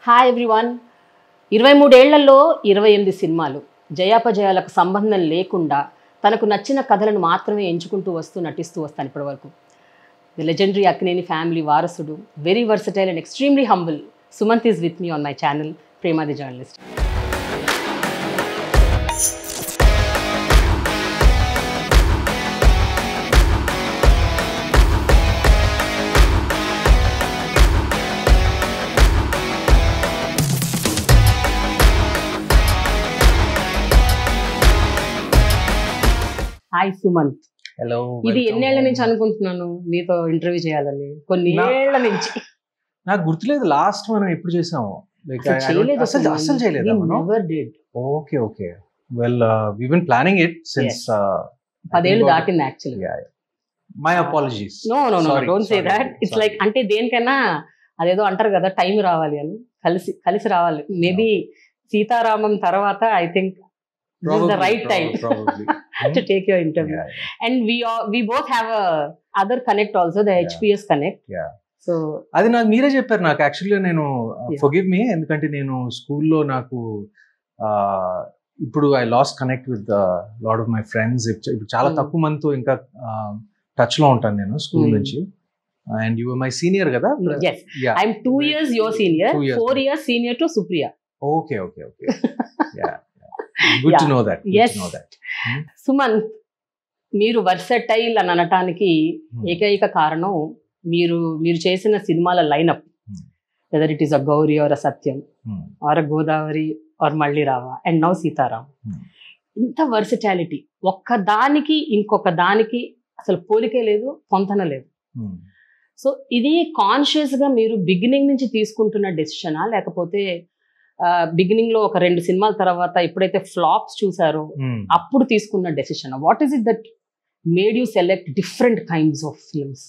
Hi everyone ఇరవై మూడేళ్లలో ఇరవై ఎనిమిది సినిమాలు జయాపజయాలకు సంబంధం లేకుండా తనకు నచ్చిన కథలను మాత్రమే ఎంచుకుంటూ వస్తూ నటిస్తూ వస్తాను ఇప్పటివరకు ది లెజెండరీ అక్కినేని ఫ్యామిలీ వారసుడు very versatile and extremely humble Sumanth is with me on my channel ప్రేమాది జర్నలిస్ట్ హాయ్ సుమంత్ హలో ఇది ఎన్నేళ్ల నుంచి అనుకుంటున్నాను మీతో ఇంటర్వ్యూ చేయాలని కొన్ని నా- ఏళ్ల నుంచి నాకు గుర్తులేదు లాస్ట్ మనం ఎప్పుడు చేసాము లైక్ అసలు చేయలేదు అసలు అసలు చేయలేదా మనం never did okay okay well we been planning it since పదేళ్ళు దాటింది actually my apologies no no no Sorry, don't say sorry, that it's sorry. Like అంటే దేనికైనా అదేదో అంటారు కదా టైం రావాలి అని కలిసి కలిసి రావాలి మేబీ సీతారామం తర్వాత I think the right time to take your interview and we we both have other connect also the Yeah. HPS connect Yeah. So అది నాకు మీరే చెప్పారు నాకు యాక్చువల్గా నేను Yeah. ఫొగివ్ మీ ఎందుకంటే నేను స్కూల్లో నాకు uh, ఇప్పుడు I lost connect with lot of my friends ఇప్పుడు చాలా Hmm. తక్కువ మందితో ఇంకా టచ్ లో ఉంటాను నేను స్కూల్ Hmm. నుంచి అండ్ యు మై సీనియర్ కదా yes I'm two years your senior Two years. Four years senior to Supriya okay okay okay good to Yeah. No that Yes. No that Sumanth మీరు versatile అని అనటానికి ఏకైక కారణం మీరు మీరు చేసిన సినిమాల lineup Hmm. Whether it is a Gowri or a Satyam or a Godavari or Malli Raava and now Sitaram Hmm. ఇంత వర్సిటాలిటీ ఒక్క దానికి ఇంకొక దానికి అసలు పోలికే లేదు పొంతన లేదు సో ఇది కాన్షియస్ గా మీరు బిగినింగ్ నుంచి తీసుకుంటున్న డెసిషనా లేకపోతే బిగినింగ్ లో ఒక రెండు సినిమాల తర్వాత ఎప్పుడైతే ఫ్లాప్స్ చూసారో అప్పుడు తీసుకున్న decision what is it that made you select different kinds of films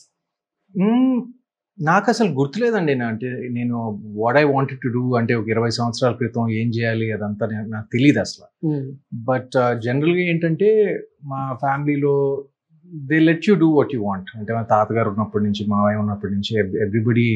నాకు అసలు గుర్తులేదండి నా- అంటే నేను what I wanted to do అంటే ఒక ఇరవై సంవత్సరాల క్రితం ఏం చేయాలి అదంతా నేను- నాకు తెలియదు అసలు బట్ జనరల్గా ఏంటంటే మా ఫ్యామిలీలో they let you do what you want అంటే మా తాతగారు ఉన్నప్పటి నుంచి మావయ్య ఉన్నప్పటి నుంచి ఎవ్రీబడి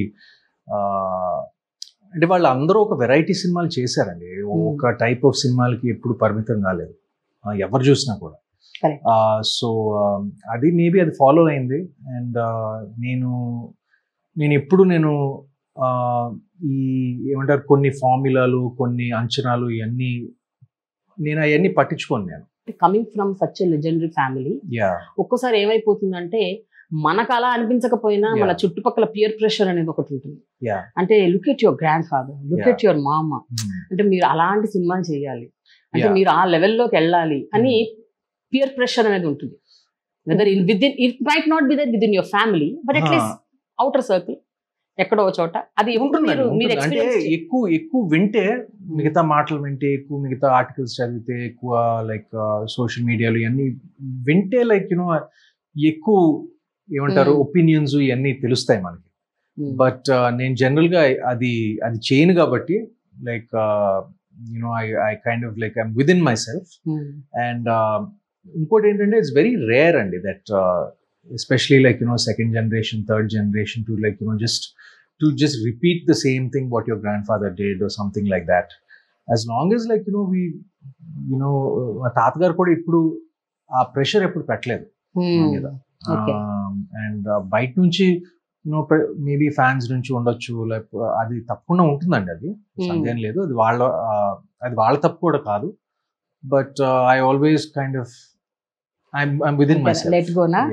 అంటే వాళ్ళు అందరూ ఒక వెరైటీ సినిమాలు చేశారండి ఒక టైప్ ఆఫ్ సినిమాలకి ఎప్పుడు పరిమితం కాలేదు ఆ, ఎవరు చూసినా కూడా Correct. సో అది మేబీ అది ఫాలో అయింది అండ్ నేను నేను ఎప్పుడు నేను ఆ, ఈ ఏమంటారు కొన్ని ఫార్ములాలు కొన్ని అంచనాలు ఇవన్నీ నేను అవన్నీ పట్టించుకోను నేను coming from such a legendary family yeah ఒక్కోసారి ఏమైపోతుందంటే మనకు అలా అనిపించకపోయినా మన Yeah. చుట్టుపక్కల పియర్ ప్రెషర్ అనేది ఒకటి ఉంటుంది యా అంటే look at your grandfather look Yeah. At your మామ అంటే మీరు అలాంటి సినిమాలు చేయాలి అంటే Yeah. మీరు ఆ లెవెల్లోకి వెళ్ళాలి అని పియర్ ప్రెషర్ అనేది ఉంటుంది whether in within it might not be that within your family but at least outer circle ఎక్కడో ఒక చోట అది ఎప్పుడు ఉంటుందండి, మీరు మీరు ఉంటుంది. అంటే ఎక్స్పీరియన్స్ ఎక్కువ ఎక్కువ వింటే మిగతా మాటలు వింటే ఎక్కువ మిగతా ఆర్టికల్స్ చదివితే ఎక్కువ లైక్ సోషల్ మీడియాలో ఇవన్నీ వింటే లైక్ యునో ఎక్కువ ఏమంటారు Hmm. ఒపీనియన్స్ ఇవన్నీ తెలుస్తాయి మనకి బట్ నేను జనరల్ గా అది అది చేయను కాబట్టి like you know I I kind of like I'm within myself and ఇంకోటి ఏంటంటే ఇట్స్ వెరీ రేర్ అండి that especially like you know second generation third generation to like you know just to just repeat the same thing what your grandfather did or something like that as long as like you know we you know మా తాతగారు కూడా ఇప్పుడు ఆ pressure ఎప్పుడు పెట్టలేదు మన మీద Okay. And బయట నుంచి యూనో మేబీ ఫ్యాన్స్ నుంచి ఉండొచ్చు లైక్ అది తప్పకుండా ఉంటుందండి అది సందేహం లేదు అది వాళ్ళ ఆ, అది వాళ్ళ తప్పు కూడా కాదు but I always kind of I'm I'm within my let gonna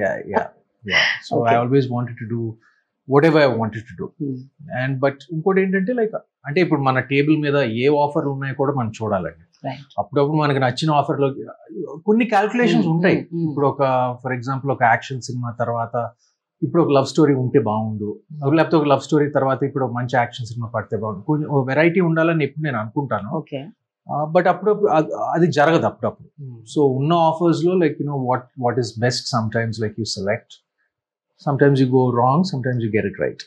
so I Okay. Always wanted to do whatever I wanted to do and but ఇంకోటి ఏంటంటే లైక్ అంటే ఇప్పుడు మన టేబుల్ మీద ఏ ఆఫర్లు ఉన్నాయో కూడా మనం చూడాలండి Right. అప్పుడప్పుడు మనకి నచ్చిన ఆఫర్లో కొన్ని క్యాల్కులేషన్స్ ఉంటాయి ఇప్పుడు ఒక ఫర్ ఎగ్జాంపుల్ ఒక యాక్షన్ సినిమా తర్వాత ఇప్పుడు ఒక లవ్ స్టోరీ ఉంటే బాగుండు లేకపోతే ఒక లవ్ స్టోరీ తర్వాత ఇప్పుడు ఒక మంచి యాక్షన్ సినిమా పడితే బాగుండు కొంచెం వెరైటీ ఉండాలని ఎప్పుడు నేను అనుకుంటాను ఓకే బట్ అప్పుడప్పుడు అది- అది జరగదు అప్పుడప్పుడు సో ఉన్న ఆఫర్స్ లో like you know what what is best sometimes like you select sometimes you go wrong sometimes you get it right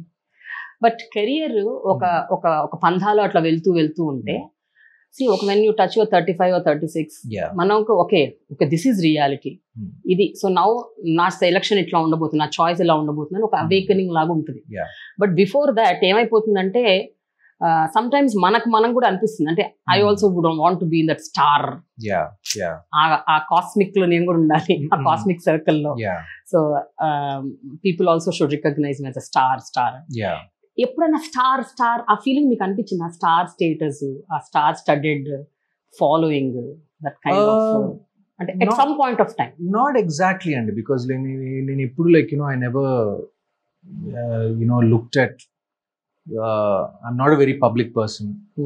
but career ఒక ఒక ఒక పంధాలో అట్లా వెళ్తూ వెళ్తూ ఉంటే సి ఒక when you touch your thirty five thirty six yeah మనకు okay okay this is reality ఇది సో నౌ నా సెలక్షన్ ఇట్లా ఉండబోతుంది నా చాయిస్ ఇలా ఉండబోతుంది అని ఒక Hmm. అవేకనింగ్ లాగా ఉంటుంది Yeah. బట్ బిఫోర్ దాట్ ఏమైపోతుందంటే సమ్ టైమ్స్ మనకు మనం కూడా అనిపిస్తుంది అంటే I Hmm. Also would want to be in that star yeah yeah ah cosmic లో నేను కూడా ఉండాలి ఆ Hmm. కాస్మిక్ సర్కిల్ లో yeah so people also should recognise me a star star yeah ఎప్పుడైనా స్టార్ స్టార్ ఆ ఫీలింగ్ మీకు అనిపించింది ఆ star status ah star studded following that kind of అంటే at not- some point of time not exactly అండి because నేను ఎప్పుడు like you know I never you know looked at I'm not a very public person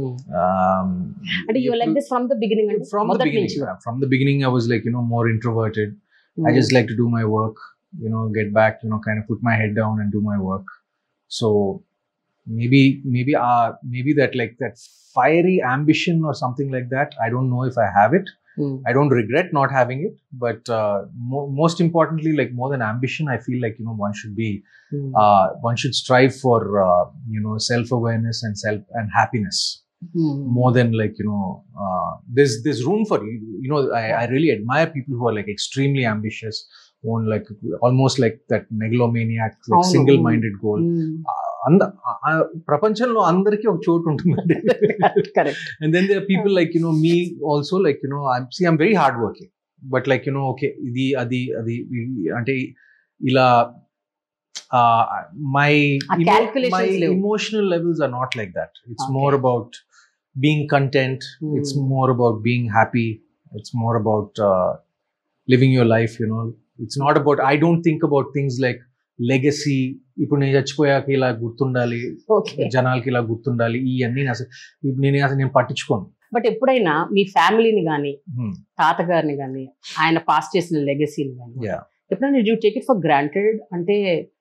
అంటే you like this from the beginning అంటే from the మొదటి beginning నుంచి yeah, from the beginning i was like you know more introverted i just like to do my work you know get back you know kind of put my head down and do my work so maybe maybe uh maybe that like that fiery ambition or something like that i don't know if i have it i don't regret not having it but uh, mo- most importantly like more than ambition i feel like you know one should be uh, one should strive for uh, you know self awareness and self and happiness more than like you know uh, there's there's room for you you know I, I really admire people who are like extremely ambitious own like almost like that megalomaniac like అవును. single minded goal అంద ఆ- ఆ ప్రపంచంలో అందరికీ ఒక చోటు ఉంటుందండి correct and then there are people like you know me also like you know i'm see i'm very hard working but like you know okay ఇది అది అది ఇ- అంటే ఇలా uh, my ఆ emo- calculations my లేవు. emotional levels are not like that it's Okay. more about being content it's Hmm. more about being happy it's more about uh, living your life you know it's not about i don't think about things like legacy ఇప్పుడు నేను చచ్చిపోయాక ఇలా గుర్తుండాలి okay జనాలకి ఇలా గుర్తుండాలి ఇవన్నీ అసలు ఇప్పుడు నేను అసలు నేను పట్టించుకోను బట్ ఎప్పుడైనా మీ ఫ్యామిలీని కానీ Hmm. తాతగారిని కానీ ఆయన పాస్ చేసిన లెగసీని కానీ Yeah. ఎప్పుడైనా you take it for granted అంటే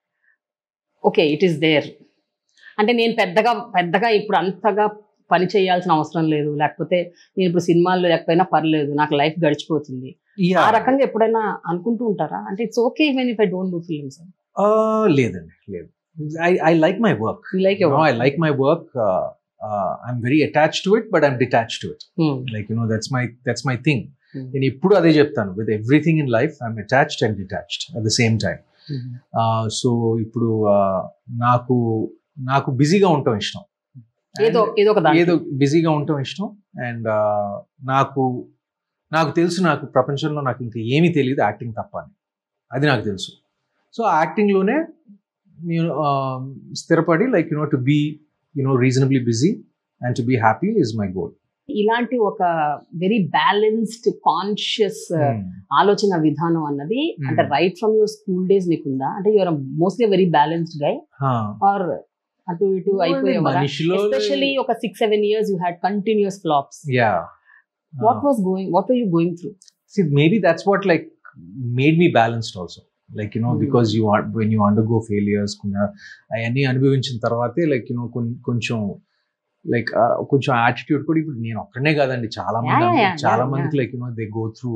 ఓకే ఇట్ ఈస్ దేర్ అంటే నేను పెద్దగా పెద్దగా ఇప్పుడు అంతగా పని చేయాల్సిన అవసరం లేదు లేకపోతే నేను ఇప్పుడు సినిమాల్లో లేకపోయినా పర్లేదు నాకు లైఫ్ గడిచిపోతుంది ఆ Yeah. రకంగా ఎప్పుడైనా అనుకుంటూ ఉంటారా అంటే it's okay even if I don't do films Uh, లేదండి లేదు I I like my work you like I like my work I'm very attach to it but I'm detach to it like you know that's my that's my thing నేను ఇప్పుడు అదే చెప్తాను with everything in life I'm attached and detached at the same time so ఇప్పుడు uh, నాకు నాకు బిజీగా ఉండటం ఇష్టం ఏదో ఏదో ఒక దాంట్లో. ఏదో బిజీగా ఉండటం ఇష్టం అండ్ నాకు నాకు తెలుసు నాకు ప్రపంచంలో నాకు ఇంకా ఏమీ తెలియదు యాక్టింగ్ తప్ప అని అది నాకు తెలుసు సో ఆ యాక్టింగ్లోనే నేను ఆ, స్థిరపడి like you know to be you know reasonably busy and to be happy is my goal ఇలాంటి ఒక వెరీ బ్యాలెన్స్డ్ కాన్షియస్ ఆలోచన విధానం అన్నది Hmm. అంటే right from your school days నీకుందా అంటే your mostly very balanced guy or అటు ఇటు అయిపోయేవారా మనిషిలో ఎస్పెషల్లీ ఒక six seven years you had continuous flops yeah what was going what are you going through see maybe that's what like made me balanced also like you know Hmm. because you are when you undergo failures అవన్నీ అనుభవించిన తర్వాతే like you know కొంచెం like కొంచెం attitude కూడా ఇప్పుడు నేను ఒక్కనే కాదండి చాలా మంది Yeah, అందరూ- yeah, చాలా yeah, మందికి like you know they go through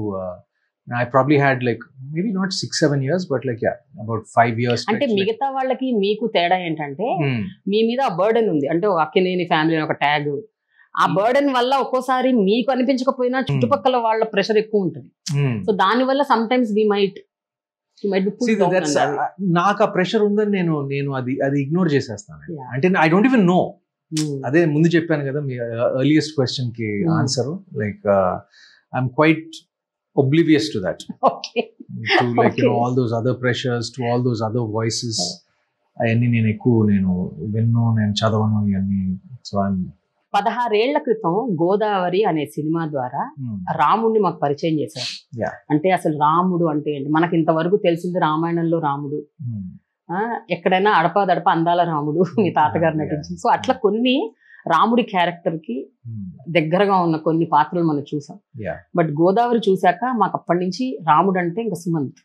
I probably had like maybe not six seven years but like yeah about five years అంటే మిగతా వాళ్ళకి మీకు తేడా ఏంటంటే మీ మీద ఆ బర్డెన్ ఉంది అంటే ఒక అక్కినేని ఫ్యామిలీ అని ఒక ట్యాగ్ ఆ Hmm. బర్డెన్ వల్ల ఒక్కోసారి మీకు అనిపించకపోయినా చుట్టుపక్కల వాళ్ళ ప్రెషర్ ఎక్కువ ఉంటుంది సో దాని వల్ల sometimes we might might See, that's, uh, నాకు ఆ ప్రెషర్ ఉందని నేను నేను అది అది ఇగ్నోర్ చేసేస్తాను Yeah. అంటే ఐ డోంట్ ఈవెన్ నో అదే ముందు చెప్పాను కదా మీ ఎర్లియస్ట్ క్వశ్చన్ కి Hmm. Answer like I'm quite oblivious to that okay to like you know Okay. all those other pressures to all those other voices అవన్నీ నేను ఎక్కువ నేను విన్ను నేను చదవను ఇవన్నీ సో ఐఎమ్ పదహారేళ్ల క్రితం గోదావరి అనే సినిమా ద్వారా రాముడిని మాకు పరిచయం చేశారు Yeah. అంటే అసలు రాముడు అంటే ఏంటి మనకి ఇంతవరకు తెలిసింది రామాయణంలో రాముడు ఆ, ఎక్కడైనా అడపదడప అందాల రాముడు మీ తాతగారు Yeah. నటించింది సో అట్లా కొన్ని రాముడి క్యారెక్టర్ కి దగ్గరగా ఉన్న కొన్ని పాత్రలు మనం చూసాం Yeah. బట్ గోదావరి చూశాక మాకు అప్పటి నుంచి రాముడు అంటే ఇంకా సుమంత్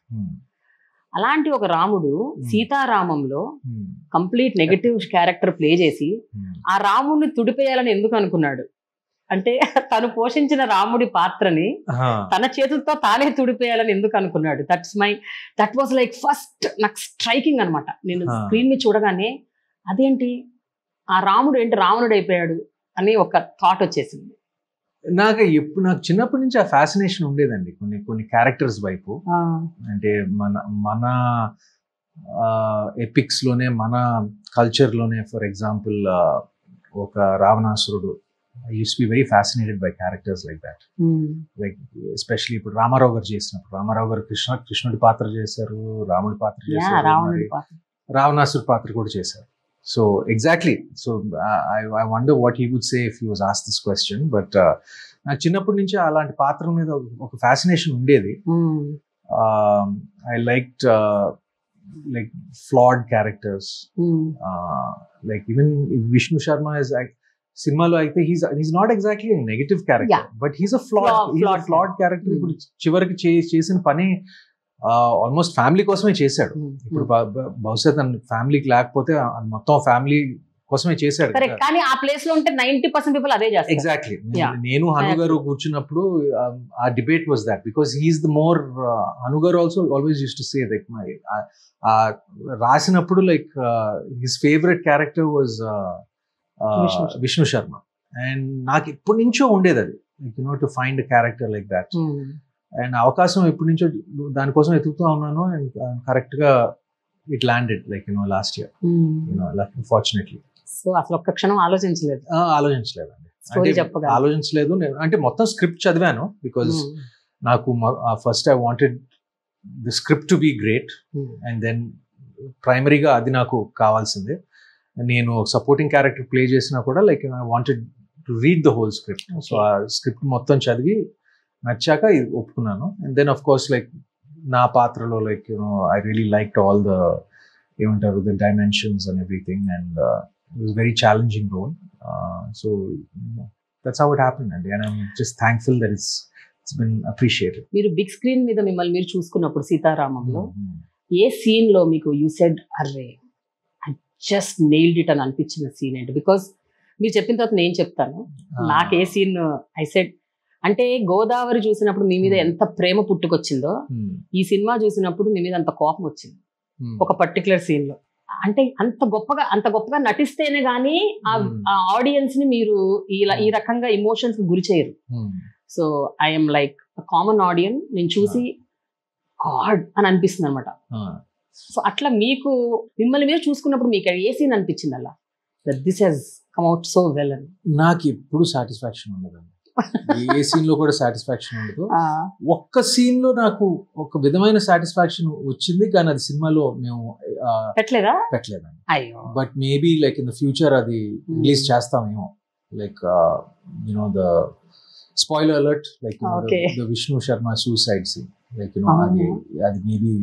అలాంటి ఒక రాముడు సీతారామంలో కంప్లీట్ నెగటివ్ క్యారెక్టర్ ప్లే చేసి ఆ రాముడిని తుడిపేయాలని ఎందుకు అనుకున్నాడు అంటే తను పోషించిన రాముడి పాత్రని తన చేతులతో తానే తుడిపేయాలని ఎందుకు అనుకున్నాడు that's my that was like first నాకు స్ట్రైకింగ్ అన్నమాట నేను Ah. స్క్రీన్ మీద చూడగానే అదేంటి ఆ రాముడు ఏంటి రావణుడు అయిపోయాడు అని ఒక థాట్ వచ్చేసింది నాకు ఎప్పుడు నాకు చిన్నప్పటి నుంచి ఆ ఫ్యాసినేషన్ ఉండేదండి కొన్ని కొన్ని క్యారెక్టర్స్ వైపు అంటే మన మన ఎపిక్స్ లోనే మన కల్చర్ లోనే ఫర్ ఎగ్జాంపుల్ ఒక రావణాసురుడు I use be very fascinated by characters like that like especially ఇప్పుడు రామారావు గారు చేసినప్పుడు రామారావు గారు కృష్ణ కృష్ణుడి పాత్ర చేశారు రాముడి పాత్ర యా చేశారు రావణుడి మరి పాత్ర రావణాసురు పాత్ర కూడా చేశారు so exactly so I wonder what he would say if you was ask this question but నాకు చిన్నప్పటి నుంచి అలాంటి పాత్రల మీద ఒక ఫ్యాసినేషన్ ఉండేది I like like flawed characters like even Vishnu Sharma ఇస్ సినిమాలో అయితే he's he's not exactly negative character Yeah. But he's a flawed Flaw- flawed flawed character Hmm. ఇప్పుడు చివరికి చే- చేసిన పని ఆల్మోస్ట్ ఫ్యామిలీ కోసమే చేశాడు ఇప్పుడు బ- బ- బహుశా తన ఫ్యామిలీకి లేకపోతే ఆ మొత్తం ఫ్యామిలీ కోసమే చేశాడు కరెక్ట్ కానీ ఆ ప్లేస్ లో ఉంటే నైన్టీ పర్సెంట్ పీపుల్ అదే చేస్తారు ఎగ్జాక్ట్లీ Yeah. నేను హను I గారు కూర్చున్నప్పుడు um, ఆ debate was that because he's the more Hanu garu also always use to say like my రాసినప్పుడు like his favourite character was Vishnu Sharma. Vishnu Sharma and నాకు ఎప్పటి నుంచో ఉండేది అది like you know to find character like that and అవకాశం ఎప్పటి నుంచో దానికోసం ఎతుకుతూ ఉన్నాను అండ్ కరెక్ట్ గా it landed like you know last year you know fortunately so అసలు ఒక్క క్షణం ఆలోచించలేదు ఆలోచించలేదండి స్టోరీ అంటే చెప్పగా ఆలోచించలేదు నేను అంటే మొత్తం స్క్రిప్ట్ చదివాను బికాజ్ నాకు first I wanted the script to be great and then ప్రైమరీగా అది నాకు కావాల్సిందే నేను సపోర్టింగ్ క్యారెక్టర్ ప్లే చేసినా కూడా like I wanted to read the whole script so ఆ స్క్రిప్ట్ మొత్తం చదివి నచ్చాక ఇది ఒప్పుకున్నాను and then of course నా పాత్రలో like you know I really like all the ఏమంటారు the dimensions and everything and it was very challenging role so that's how it happen అండి and I'm just thankful that it's it's been appreciated మీరు big screen మీద మిమ్మల్ని మీరు చూసుకున్నప్పుడు సీతారామంలో ఏ scene లో మీకు యూ సెడ్ అర్రే ఐ జస్ట్ నెయిల్డ్ ఇట్ అని అనిపించిన సీన్ ఏంటి బికాస్ మీరు చెప్పిన తర్వాత నేను చెప్తాను నాకు ఏ సీన్ ఐ సెడ్ అంటే గోదావరి చూసినప్పుడు మీ మీద ఎంత ప్రేమ పుట్టుకొచ్చిందో ఈ సినిమా చూసినప్పుడు మీ మీద అంత కోపం వచ్చింది ఒక పర్టికులర్ సీన్ లో అంటే అంత గొప్పగా అంత గొప్పగా నటిస్తేనే గానీ ఆ Hmm. ఆడియన్స్ ని మీరు ఇలా ఈ రకంగా ఇమోషన్స్ గురి చేయరు so I'm like common audience నేను చూసి గాడ్ అని అనిపిస్తుంది అనమాట సో అట్లా మీకు మిమ్మల్ని మీరు చూసుకున్నప్పుడు మీకు ఏ సీన్ అనిపించింది అలా this he's come out so well అని నాకు ఎప్పుడు సాటిస్ఫాక్షన్ ఉండదండి ఏ సీన్ లో కూడా సాటిస్ఫాక్షన్ ఉండదు ఒక్క సీన్ లో నాకు ఒక విధమైన సాటిస్ఫాక్షన్ వచ్చింది కానీ అది సినిమాలో మేము ఆ, పెట్టలేదా పెట్టలేదండి అయ్యో but maybe like in the future అది రిలీజ్ చేస్తామేమో like you know the spoiler alert like Okay. The Vishnu Sharma suicide scene like you know Ah. అది అది maybe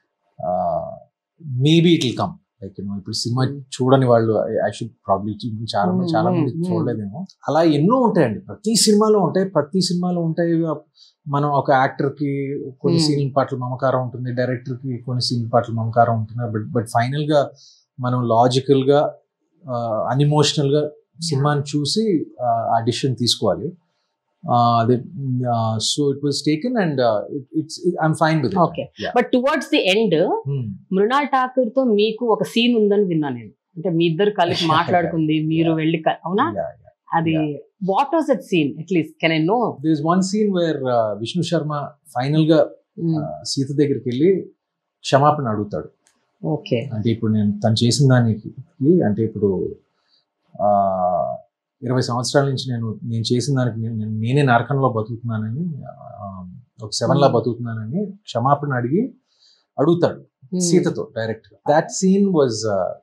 maybe it will come like you know ఇప్పుడు సినిమా చూడని వాళ్ళు ఐ షుడ్ ప్రాబ్లీ చాలా మంది చాలా మంది Hmm, hmm. చూడలేదేమో అలా ఎన్నో ఉంటాయండి ప్రతి సినిమాలో ఉంటాయి ప్రతి సినిమాలో ఉంటాయి మనం ఒక యాక్టర్ కి కొన్ని Hmm. సీన్ల పట్ల మమకారం ఉంటుంది డైరెక్టర్ కి కొన్ని సీన్ల పట్ల మమకారం ఉంటుంది బట్ బట్ ఫైనల్ గా మనం లాజికల్ గా అన్ఇమోషనల్ గా సినిమాని చూసి ఆ డిసిషన్ తీసుకోవాలి Uh, అదే so it was taken and it's I'm fine with Okay. But towards the end Mrunal Thakur తో మీకు ఒక సీన్ ఉందని విన్నా నేను అంటే మీ ఇద్దరు కలిసి మాట్లాడుకుంది మీరు Yeah. వెళ్ళి క- అవునా అది what was that scene at least can I know this one scene where Vishnu Sharma final గా uh, సీత దగ్గరికి వెళ్ళి క్షమాపణ అడుగుతాడు ఓకే అంటే ఇప్పుడు నేను తను చేసిన దానికి అంటే ఇప్పుడు ఆ, ఇరవై సంవత్సరాల నుంచి నేను నేను చేసిన దానికి నేను- నేను- నేనే నరకంలో బతుకుతున్నానని ఆ, ఒక సెవెన్ లా బతుకుతున్నానని క్షమాపణ అడిగి అడుగుతాడు సీతతో డైరెక్ట్ గా that scene was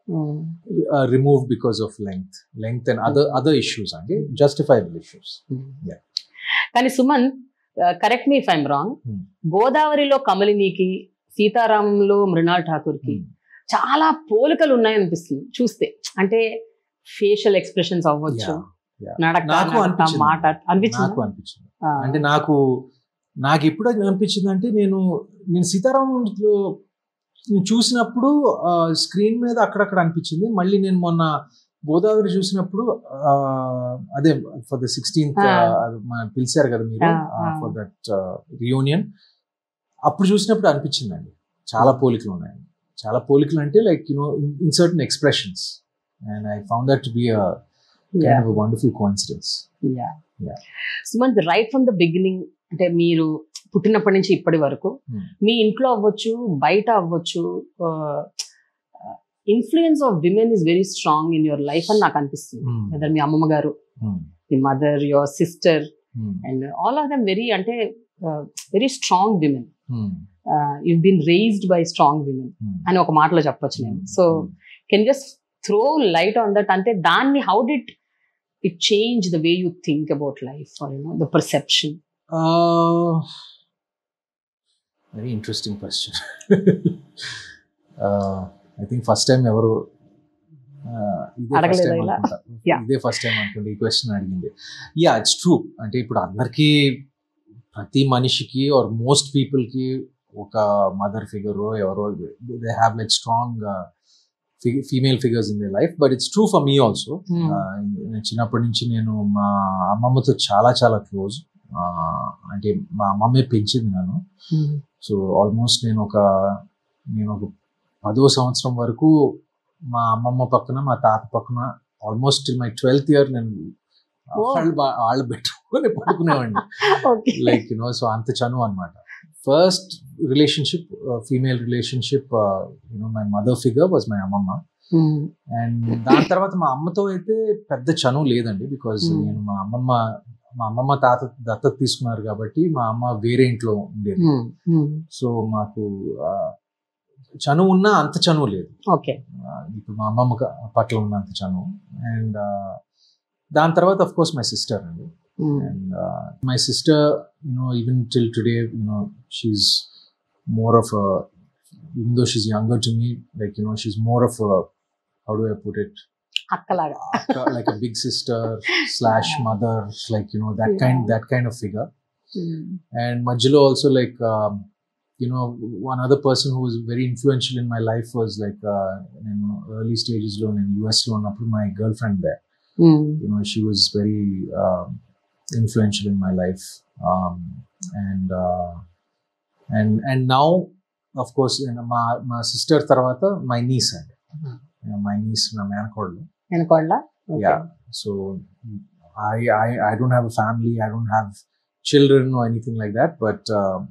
remove because of length length and other other issues అండి జస్టిఫైబుల్ ఇష్యూస్ Yeah. కానీ Suman correct me if I'm wrong Hmm. గోదావరిలో కమలినికి సీతారామంలో మృణాల్ ఠాకూర్ కి చాలా పోలికలు ఉన్నాయనిపిస్తుంది చూస్తే అంటే ఫేషియల్ ఎక్స్ప్రెషన్స్ అవ్వచ్చు నడక నాకు నడక, అనిపించింది. మాట అనిపించింది నాకు అనిపించింది అంటే నాకు నాకు ఎప్పుడు అనిపించింది అంటే నేను నేను సీతారామంలో నేను చూసినప్పుడు స్క్రీన్ మీద అక్కడక్కడ అనిపించింది మళ్ళీ నేను మొన్న గోదావరి చూసినప్పుడు ఆ, అదే ఫర్ ద సిక్స్టీన్త్ Ah. పిలిచారు కదా మీరు Ah, ah. For that reunion అప్పుడు చూసినప్పుడు అనిపించిందండి చాలా పోలికలు ఉన్నాయి చాలా పోలికలు అంటే like you know in certain expressions and I found that to be Yeah. Wonderful coincidence Yeah. Yeah. Sumanth right from the beginning అంటే మీరు పుట్టినప్పటి నుంచి ఇప్పటి వరకు Hmm. మీ ఇంట్లో అవ్వచ్చు బయట అవ్వచ్చు influence of women is very strong in your life అని నాకు అనిపిస్తుంది Hmm. లేదా మీ అమ్మమ్మ గారు Hmm. మీ mother your sister Hmm. And all of them very అంటే very strong women Hmm. You been raised by strong women Hmm. అని ఒక మాటలో చెప్పొచ్చు నేను so can just throw light on that అంటే దాన్ని how did it change the way you think about life or you know the perception Uh, very interesting question. uh, I think first time ఎవరు uh, ఇదే first అడగలేదా time ఇలా? అనుకుంటా. Yeah. ఇదే first time అనుకోండి ఈ క్వశ్చన్ అడిగింది యా ఇట్స్ ట్రూ అంటే ఇప్పుడు అందరికీ ప్రతి మనిషికి ఆర్ మోస్ట్ పీపుల్కి ఒక మదర్ ఫిగర్ ఎవరో they have like strong female figures in they life but it's true for me also నేను చిన్నప్పటి నుంచి నేను మా అమ్మమ్మతో చాలా చాలా క్లోజ్ అంటే మా అమ్మమ్మే పెంచింది నన్ను సో ఆల్మోస్ట్ నేను ఒక నేను ఒక పదో సంవత్సరం వరకు మా అమ్మమ్మ పక్కన మా తాత పక్కన ఆల్మోస్ట్ మై ట్వెల్త్ ఇయర్ నేను Oh. వాళ్ళు బా- వాళ్ళు పెట్టుకొని పడుకునేవాడిని ఓకే లైక్ యునో సో అంత చనువు అనమాట first relationship female relationship you know my mother figure was my అమ్మమ్మ అండ్ దాని తర్వాత మా అమ్మతో అయితే పెద్ద చనువు లేదండి బికాజ్ Hmm. నేను మా అమ్మమ్మ మా అమ్మమ్మ తాత దత్తత తీసుకున్నారు కాబట్టి మా అమ్మ వేరే ఇంట్లో ఉండేది సో మాకు ఆ, చనువు ఉన్నా అంత చనువు లేదు ఓకే ఆ, ఇప్పుడు మా అమ్మమ్మ క- పట్ల ఉన్నంత చనువు అండ్ దాని తర్వాత అఫ్ కోర్స్ మై సిస్టర్ అండి and uh, my sister you know even till today you know she's more of a even though she's younger to me like you know she's more of a how do i put it అక్కలాగా akka- like a big sister slash mother like you know that kind that kind of figure and majilo also like um, you know one other person who was very influential in my life was like uh, you know early stages lo in us lo ఉన్నప్పుడు my girlfriend there you know she was very um, influential in my life um, and uh, and and now of course you know, my my sister tarvata my niece and you know, my niece my manakodlu వెనకోళ్ళ yeah so I, I i don't have a family i don't have children or anything like that but um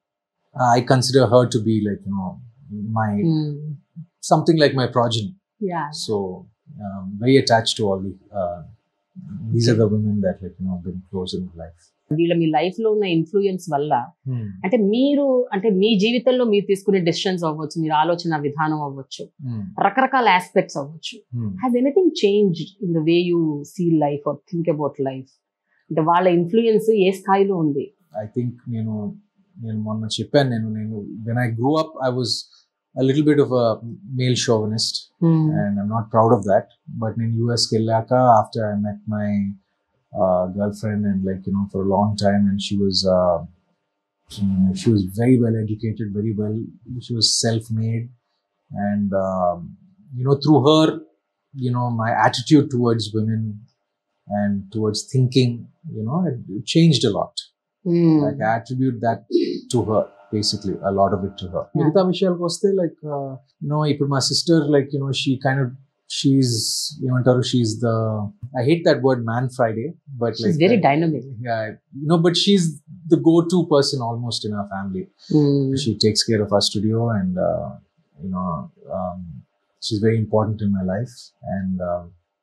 i consider her to be like you know my something like my progeny yeah so um, very attached to all the uh, these are the women that like you know been close in my life వీళ్ళ మీ life లో ఉన్న influence వల్ల అంటే మీరు అంటే మీ జీవితంలో మీరు తీసుకునే డెసిషన్స్ అవ్వచ్చు మీరు ఆలోచన విధానం అవ్వచ్చు Hmm. రకరకాల ఆస్పెక్ట్స్ అవ్వచ్చు Hmm. Has anything change in the way you see life or think about life అంటే వాళ్ళ ఇన్ఫ్లుయెన్స్ ఏ స్థాయిలో ఉంది I think నేను నేను మొన్న చెప్పాను నేను నేను when I grew up I was a little bit of a male chauvinist and I'm not proud of that but in US కి వెళ్ళాక after I met my uh, girlfriend and like you know for a long time and she was uh, mm, she was very well educated very well she was self-made and um, you know through her you know my attitude towards women and towards thinking you know it, it changed a lot like I attribute that to her basically a lot of it to her Yeah. మిగతా విషయాలకు వస్తే like you know ఇప్పుడు మా sister like you know she kind of she's ఏమంటారు she's the I hate that word man Friday but like very uh, dynamic yeah you know but she's the go-to person almost in our family she takes care of our studio and uh, you know um, she's very important in my life and uh,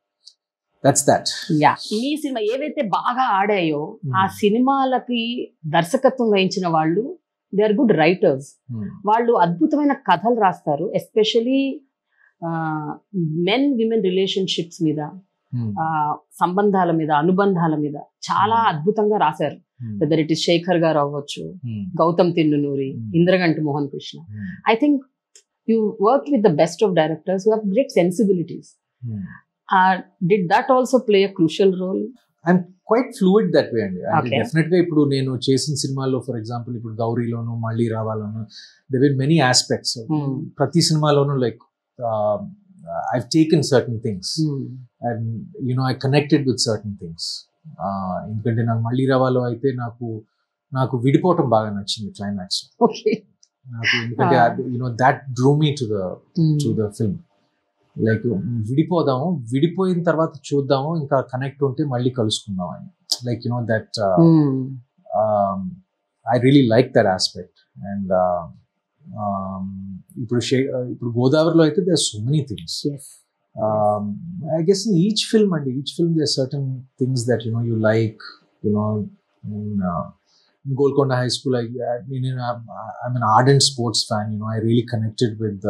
that's that yeah మీ cinema ఏవైతే బాగా ఆడాయో Hmm. ఆ సినిమాలకి దర్శకత్వం వహించిన వాళ్ళు they are good writers Hmm. వాళ్ళు అద్భుతమైన కథలు రాస్తారు ఎస్పెషలీ మెన్ విమెన్ రిలేషన్షిప్స్ మీద Hmm. ఆ, సంబంధాల మీద అనుబంధాల మీద చాలా Hmm. అద్భుతంగా రాశారు Hmm. Whether it is Shekhar garu అవ్వచ్చు Hmm. Gautam Tinnanuri Hmm. Indraganti Mohan Krishna Hmm. I think you work with the best of directors who have great sensibilities Hmm. Did that also play a crucial role I'm quite fluid that way అండి అంటే Okay. Definite గా ఇప్పుడు నేను చేసిన సినిమాల్లో for example ఇప్పుడు గౌరీలోను మళ్ళీ రావాలను they will many aspects Hmm. ప్రతి సినిమాలోనూ like I taken certain things and you know I connected with certain things ఎందుకంటే నాకు మళ్ళీ రావాలో అయితే నాకు నాకు విడిపోవటం బాగా నచ్చింది క్లైమాక్స్ ఓకే నాకు ఎందుకంటే Ah. You know that drew me to the to the film like విడిపోదాము విడిపోయిన తర్వాత చూద్దాము ఇంకా కనెక్ట్ ఉంటే మళ్ళీ కలుసుకుందాం అని like you know that I really like that aspect and ఇప్పుడు షే- ఇప్పుడు గోదావరిలో అయితే they so many things I guess in each film అండి each film they certain things that you know you like you know Golconda high school I నేను I'm an ardent sports fan you know I really connected with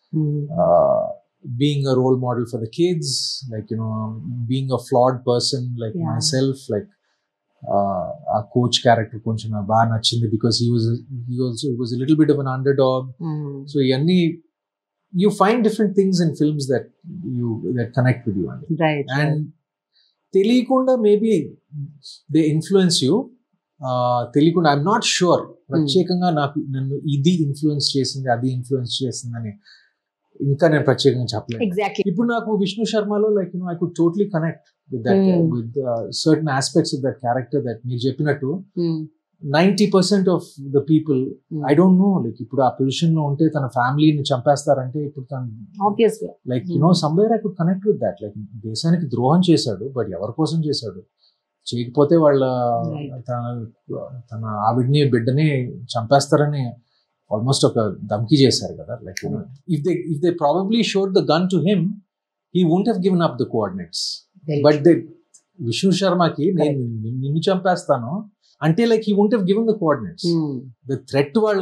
uh, being a role model for the kids, like you know, being a flawed person like Yeah. myself, like uh, a coach character కొంచెం నాకు బాగా నచ్చింది because he was he also he was a little bit of an underdog. So ఇవన్నీ you find different things in films that you that connect with you అండి right and తెలియకుండా maybe they influence you తెలియకుండా I'm not sure ప్రత్యేకంగా నాకు నన్ను ఇది influence చేసింది అది ఇన్ఫ్లుయెన్స్ చేసిందని ఇంకా నేను ప్రత్యేకంగా చెప్పలేదు ఎగ్జాక్ట్లీ ఇప్పుడు నాకు విష్ణు శర్మలో like you I could totally connect with that Hmm. With certain aspects of that character that మీరు చెప్పినట్టు ninety percent of the people I don't know like ఇప్పుడు ఆ పొజిషన్ లో ఉంటే తన ఫ్యామిలీని చంపేస్తారంటే ఇప్పుడు తను ఆబ్వియస్ గా like you know somewhere I could connect with that like దేశానికి ద్రోహం చేశాడు బట్ ఎవరి కోసం చేశాడు చేయకపోతే వాళ్ళ Right. తన తన ఆవిడ్ని బిడ్డని చంపేస్తారని ఆల్మోస్ట్ ఒక ధమ్కి చేశారు కదా like if they if they probably showed the gun to him he won't have given up the coordinates but they Vishnu శర్మకి నేను నిన్ను- నిన్ను చంపేస్తాను అంటే like he won't have given the coordinates the threat వాళ్ళ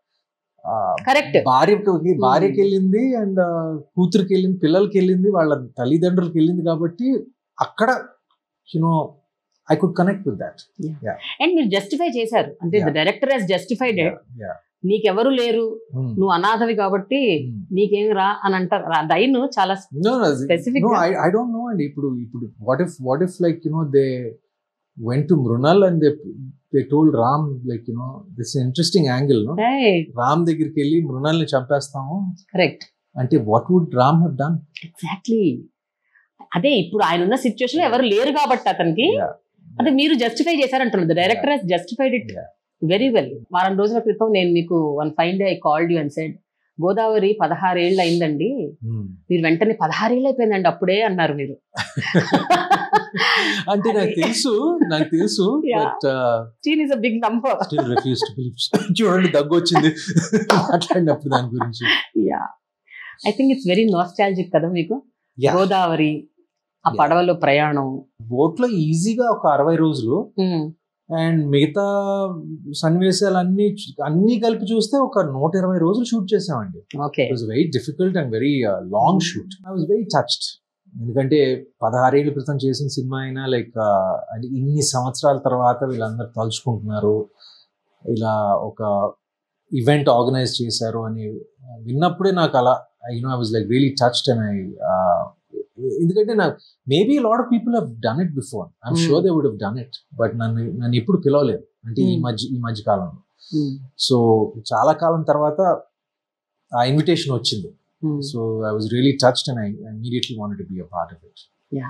ఆ, కరెక్ట్ భార్యకి భార్యకి వెళ్ళింది అండ్ కూతురికి వెళ్ళింది పిల్లలకి వెళ్ళింది వాళ్ళ తల్లిదండ్రులకి వెళ్ళింది కాబట్టి అక్కడ you know I could connect with that and మీరు జస్టిఫై చేశారు అంటే Yeah. డైరెక్టర్ హాస్ జస్టిఫైడ్ నీకెవరు లేరు నువ్వు అనాథవి కాబట్టి నీకేం రా అని అంటారు ఆ దైను చాలా Specific గా? ఐ డోంట్ నో అండి ఇప్పుడు ఇప్పుడు what if what if like you know they went to Mrunal and they they told Ram like you know this interesting angle no Ram దగ్గరికి వెళ్ళి మృణల్ని చంపేస్తాము కరెక్ట్ అంటే what would Ram have done exactly అదే ఇప్పుడు ఆయన ఉన్న సిచ్యువేషన్ ఎవరు లేరు కాబట్టి అతనికి అంటే మీరు జస్టిఫై చేశారంటున్నారు director has justified it Yeah. Very well వారం రోజుల క్రితం నేను మీకు one fine day I called you and said Godavari పదహారేళ్ళు అయిందండి మీరు వెంటనే పదహారేళ్ళు అయిపోయిందండి అప్పుడే అన్నారు మీరు అంటే నాకు తెలుసు నాకు తెలుసు Yeah. బట్ చీన్ is a big number still refuse to believe చూడండి దగ్గు వచ్చింది మాట్లాడినప్పుడు దాని గురించి yeah I think it's very nostalgic కదా మీకు Yeah. గోదావరి ఆ Yeah. పడవలో ప్రయాణం బోట్ లో ఈజీగా ఒక అరవై రోజులు అండ్ మిగతా సన్నివేశాలు అన్ని అన్ని కలిపి చూస్తే ఒక నూట ఇరవై రోజులు షూట్ చేసామండి okay it was very difficult and very long shoot I was very touched ఎందుకంటే పదహారేళ్ల క్రితం చేసిన సినిమా అయినా లైక్ అది ఇన్ని సంవత్సరాల తర్వాత వీళ్ళందరూ తలుచుకుంటున్నారు ఇలా ఒక ఈవెంట్ ఆర్గనైజ్ చేశారు అని విన్నప్పుడే నాకు అలా you know I was like really touched and I ఎందుకంటే నాకు maybe lot of people have done it before I'm Hmm. Sure they would have done it but నన్ను నన్ను ఎప్పుడు పిలవలేదు అంటే ఈ Hmm. మధ్య ఈ మధ్య కాలంలో సో చాలా కాలం తర్వాత ఆ ఇన్విటేషన్ వచ్చింది so I was really touched and I immediately wanted to be a part of it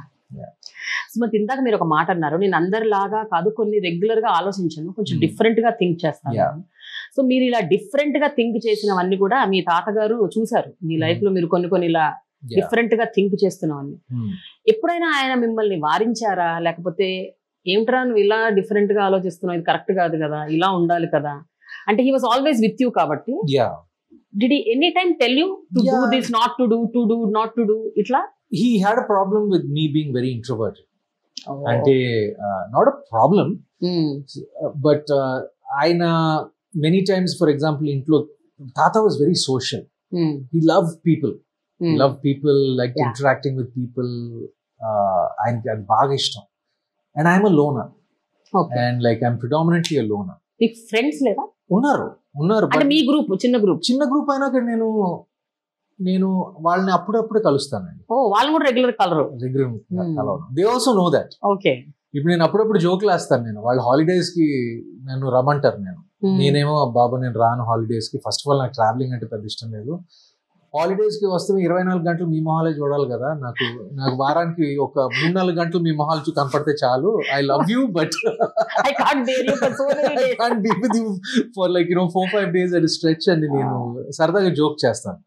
Sumathi ఇందాక మీరు ఒక మాట అన్నారు నేను అందరిలాగా కాదు కొన్ని రెగ్యులర్ గా ఆలోచించాను కొంచెం Hmm. డిఫరెంట్ గా థింక్ Yeah. చేస్తాను సో మీరు ఇలా డిఫరెంట్ గా థింక్ చేసినవన్నీ కూడా మీ తాతగారు చూసారు మీ Hmm. లైఫ్ లో మీరు కొన్ని కొన్ని ఇలా డిఫరెంట్ గా థింక్ చేస్తున్నామని ఎప్పుడైనా ఆయన మిమ్మల్ని వారించారా లేకపోతే ఏమిట్రా నువ్వు ఇలా డిఫరెంట్ గా ఆలోచిస్తున్నావు ఇది కరెక్ట్ కాదు కదా ఇలా ఉండాలి కదా అంటే he was always with you కాబట్టి yeah did any time tell you to do Yeah. This not to do to do not to do ఇట్లా he had a problem with me being very introvert అంటే not a problem Hmm. But ఆయన many times for example ఇంట్లో తాత was very social Hmm. He love people Hmm. Love people like Yeah. Interacting with people ఆయనకి అది బాగా ఇష్టం and I'm a loner Okay. And like I'm predominantly a loner మీకు friends లేదా ఉన్నారు ఉన్నారు అంటే but మీ గ్రూప్ చిన్న గ్రూప్ చిన్న గ్రూప్ అయినా కానీ నేను నేను వాళ్ళని అప్పుడప్పుడు కలుస్తానండి ఓ వాళ్ళు కూడా రెగ్యులర్ కలరు రెగ్యులర్ Hmm. కలవడం they also know that okay ఇప్పుడు నేను అప్పుడప్పుడు జోకులు వేస్తాను నేను వాళ్ళ హాలిడేస్ కి నన్ను రమ్మంటారు నేను నేనేమో బాబు నేను రాను హాలిడేస్ కి ఫస్ట్ ఆఫ్ ఆల్ నాకు ట్రావెలింగ్ అంటే పెద్ద ఇష్టం లేదు హాలిడేస్ కి వస్తే ఇరవై నాలుగు గంటలు మీ మొహాలే చూడాలి కదా నాకు నాకు వారానికి ఒక మూడు నాలుగు గంటలు మీ మొహాలు చూ కనపడితే చాలు I love you but I can't dare you for so many I days can't be with you for like you know four five days అది స్ట్రెచ్ అని నేను సరదాగా జోక్ చేస్తాను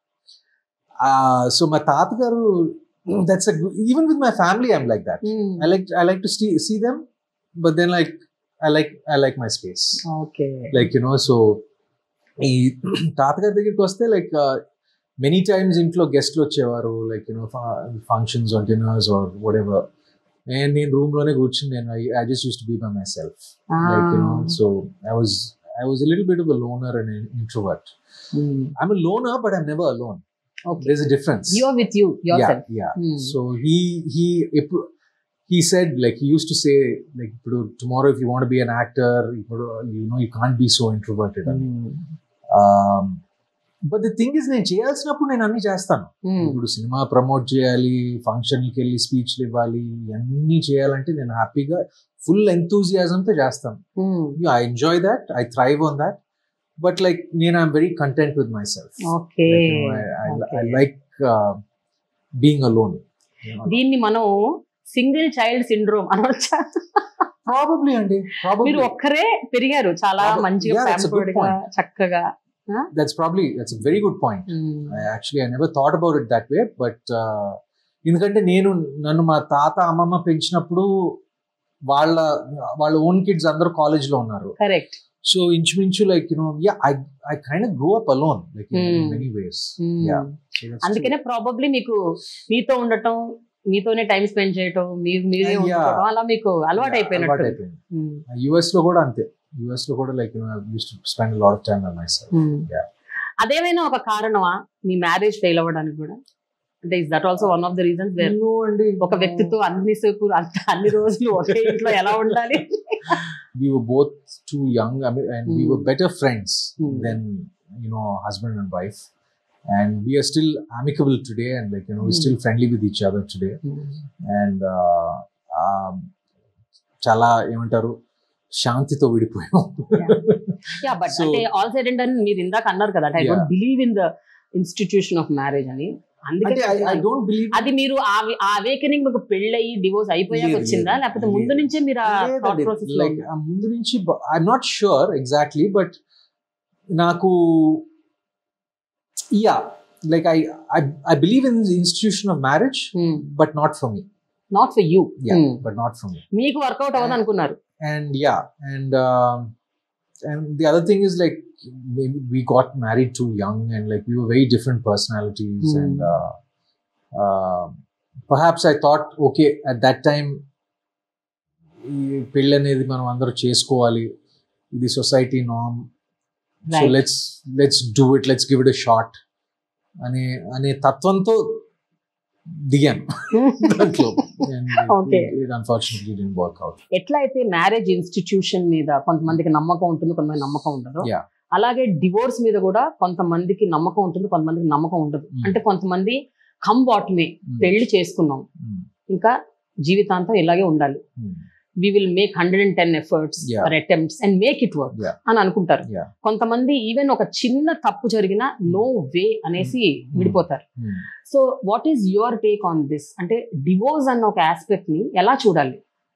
సో మా తాతగారు that's even with my family I'm like that I like I like to see them but then like I like I like my space okay like you know so ఈ తాతగారి దగ్గరికి వస్తే like many times ఇంట్లో గెస్ట్లు వచ్చేవారు like you know functions or dinners or whatever and నేను room లోనే కూర్చుని నేను I just use to be by myself like you know so i was i was a little bit of a loner and an introvert i'm a loner but i'm never alone okay there's a difference you are with you your yeah self yeah so he he ఇప్పుడు- he said like he used to say like ఇప్పుడు tomorrow if you want to be an actor ఇప్పుడు, you know you can't be so introverted um, but the thing is నేను చేయాల్సినప్పుడు నేను అన్ని చేస్తాను ఇప్పుడు cinema promote చేయాలి ఫంక్షన్కి వెళ్ళి స్పీచ్లు ఇవ్వాలి ఇవన్నీ చేయాలంటే నేను హ్యాపీగా ఫుల్ ఎంతూజియాజంతో చేస్తాను I enjoy that I thrive on that but like నేను I'm very content with myself okay I like being alone దీన్ని మనం సింగిల్ చైల్డ్ సిండ్రోమ్ అనవచ్చా ప్రాబబ్లీ అండి మీరు ఒక్కరే పెరిగారు చాలా Probably. మంచిగా Yeah, that's a good pampered గా point. చక్కగా that's probably that's very good point actually I never thought about it that way but ఎందుకంటే నేను నన్ను మా తాత అమ్మమ్మ పెంచినప్పుడు వాళ్ళ వాళ్ళ ఓన్ కిడ్స్ అందరూ కాలేజ్ లో ఉన్నారు కరెక్ట్ సో ఇంచుమించు like you know yeah I I kind grow up alone like in Hmm. Many ways Yeah. అందుకనే ప్రాబబ్లీ మీకు మీతో ఉండటం మీతోనే టైం స్పెండ్ చేయటం మీరు మీరే Yeah. ఉండిపోవడం అలా మీకు అలవాటు అయిపోయినట్టు యుఎస్ లో కూడా అంతే యుఎస్ లో కూడా like use to spend lot of time myself Yeah. అదేమైనా ఒక కారణమా మీ మ్యారేజ్ ఫెయిల్ అవ్వడానికి కూడా అంటే is that also one of the reasons where అండి ఒక వ్యక్తితో అన్ని సేపు అంత అన్ని రోజులు ఒకే ఇంట్లో ఎలా ఉండాలి we were both too young I mean, and we Hmm. were better friends Hmm. than you know husband and wife and we are still amicable today and like you know we're Hmm. still friendly with each other today and uh, um, చాలా ఏమంటారు శాంతితో విడిపోయాం yeah but So- అంటే all side and మీరు ఇందాక అన్నారు కదా I don't Yeah. Believe in the institution of marriage అని అందుకే అంటే ఐ చెప్తున్నాను. డోంట్ బిలీవ్ అది మీరు ఆ ఆ అవేకనింగ్ మీకు పెళ్ళయి డివోర్స్ అయిపోయాక లేదు, వచ్చిందా లేదు, లేకపోతే లేదు. ముందు నుంచే మీరు ఆ థాట్ ప్రాసెస్ లైక్ ముందు నుంచి I'm not sure exactly but నాకు yeah like I I believe in the institution of marriage but not for me not for you yeah but not for me మీకు వర్కౌట్ అవ్వదు అనుకున్నారు and yeah and um, and the other thing is like maybe we got married too young and like we were very different personalities Hmm. and uh, uh, perhaps i thought okay at that time ఈ పెళ్ళి అనేది మనం అందరూ చేసుకోవాలి ఇది society నామ్ so Right. Let's let's do it let's give it a shot అనే అనే తత్వంతో దిగాను దాంట్లో Okay. Unfortunately didn't work out ఎట్లా అయితే మ్యారేజ్ ఇన్స్టిట్యూషన్ మీద కొంతమందికి నమ్మకం ఉంటుంది కొంతమంది నమ్మకం ఉండదు Yeah. అలాగే డివోర్స్ మీద కూడా కొంతమందికి నమ్మకం ఉంటుంది కొంతమందికి నమ్మకం ఉండదు Mm. అంటే కొంతమంది కమ్ వాట్ మే పెళ్లి చేసుకున్నాం ఇంకా జీవితాంతం ఇలాగే ఉండాలి we will make hundred and ten efforts Yeah. For attempts and make it work Yeah. అని అనుకుంటారు Yeah. కొంతమంది ఈవెన్ ఒక చిన్న తప్పు జరిగినా నో వే అనేసి విడిపోతారు so what is your take on this అంటే డివోర్స్ అన్న ఒక ఆస్పెక్ట్ ని ఎలా చూడాలి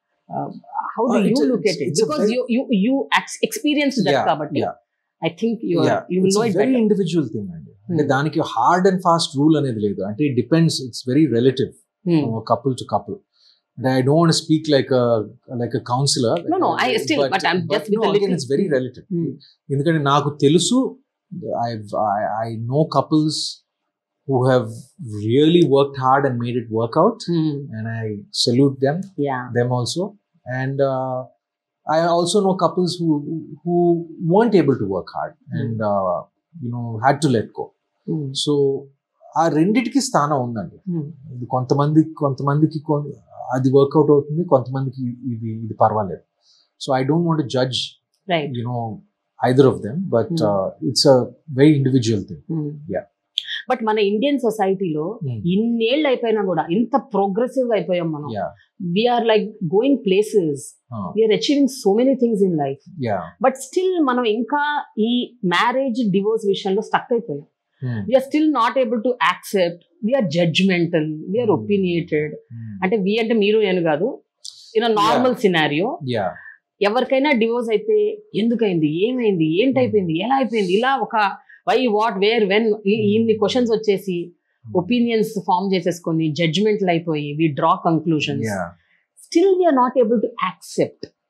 how do Uh, you it's a- look at it it's a because very- you you you experience that కాబట్టి I think you you will know it very individual thing అండి అంటే దానికి హార్డ్ అండ్ ఫాస్ట్ రూల్ అనేది లేదు అంటే it depends it's very relative couple to couple అంటే I don't speak like like counsellor No, no, I still, but I'm just with a little- it's very relative ఎందుకంటే నాకు తెలుసు I I know couples who have really work hard and made it work out and I salute them yeah them also and uh, i also know couples who who weren't able to work hard and uh, you know had to let go సో ఆ రెండిటికి స్థానం ఉందండి ఇది కొంతమంది కొంతమందికి కొ- అది వర్కౌట్ అవుతుంది కొంతమందికి ఇది ఇది పర్వాలేదు so I don't want judge right you know either of them but it's a very individual thing Yeah. But మన ఇండియన్ సొసైటీలో ఇన్నేళ్ళు అయిపోయినా కూడా ఇంత ప్రోగ్రెసివ్ గా అయిపోయాం మనం yeah we're like going places we're achieving so many things in life yeah but still మనం ఇంకా ఈ మ్యారేజ్ డివోర్స్ విషయంలో స్టక్ అయిపోయాం we're still not able to accept we're judgemental we're Hmm. Opinionated అంటే వి అంటే మీరు నేను కాదు ఇన్ నార్మల్ సినారియో యా ఎవరికైనా డివోర్స్ అయితే ఎందుకైంది ఏమైంది ఏంటైపోయింది ఎలా అయిపోయింది ఇలా ఒక వై వాట్ వేర్ వెన్ ఇన్ని క్వశ్చన్స్ వచ్చేసి ఒపీనియన్స్ ఫామ్ చేసేసుకొని జడ్జ్మెంట్లు అయిపోయి we draw conclusions yeah still we are not able to accept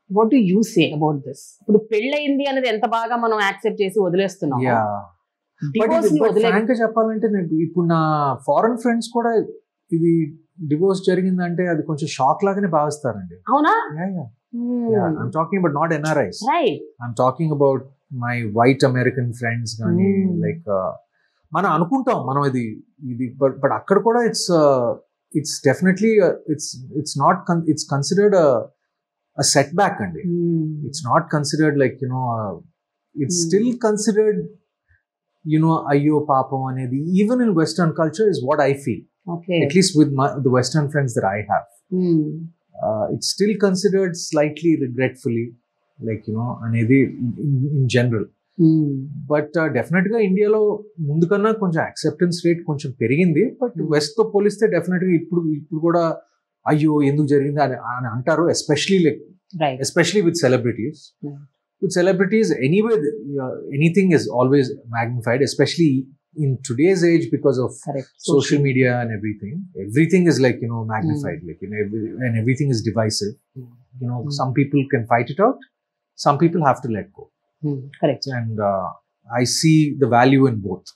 what do you say about this ఇప్పుడు పెళ్ళయింది అనేది ఎంత బాగా మనం యాక్సెప్ట్ చేసి వదిలేస్తున్నాం యా డివోర్స్ ని వదిలే ఫ్రాంక్ గా చెప్పాలంటే నేను ఇప్పుడు నా ఫారెన్ ఫ్రెండ్స్ కూడా ఇది డివోర్స్ జరిగిందంటే అది కొంచెం షాక్ లాగానే భావిస్తారండి అవునా I'm talking about not NRIs right I'm talking about my white American friends కానీ Hmm. లైక్ మనం అనుకుంటాం మనం ఇది ఇది బట్ బట్ అక్కడ కూడా it's it's definitely it's it's not it's considered set back అండి it's not considered like you know it's Hmm. Still considered you know అయ్యో పాపం అనేది even in western culture is what I feel okay at least with the western friends that I have it's still considered slightly regretfully like you know అనేది in general but definite గా ఇండియాలో ముందు కన్నా కొంచెం acceptance rate కొంచెం పెరిగింది బట్ Hmm. వెస్ట్ తో పోలిస్తే డెఫినెట్ గా ఇప్పుడు ఇప్పుడు కూడా అయ్యో ఎందుకు జరిగింది అని అని అంటారు especially like right especially with celebrities Hmm. With celebrities anyway anything is always magnified especially in today's age because of correct social media and everything everything is like you know magnified like you know every, and everything is divisive you know Mm. some people can fight it out some people have to let go correct and uh, i see the value in both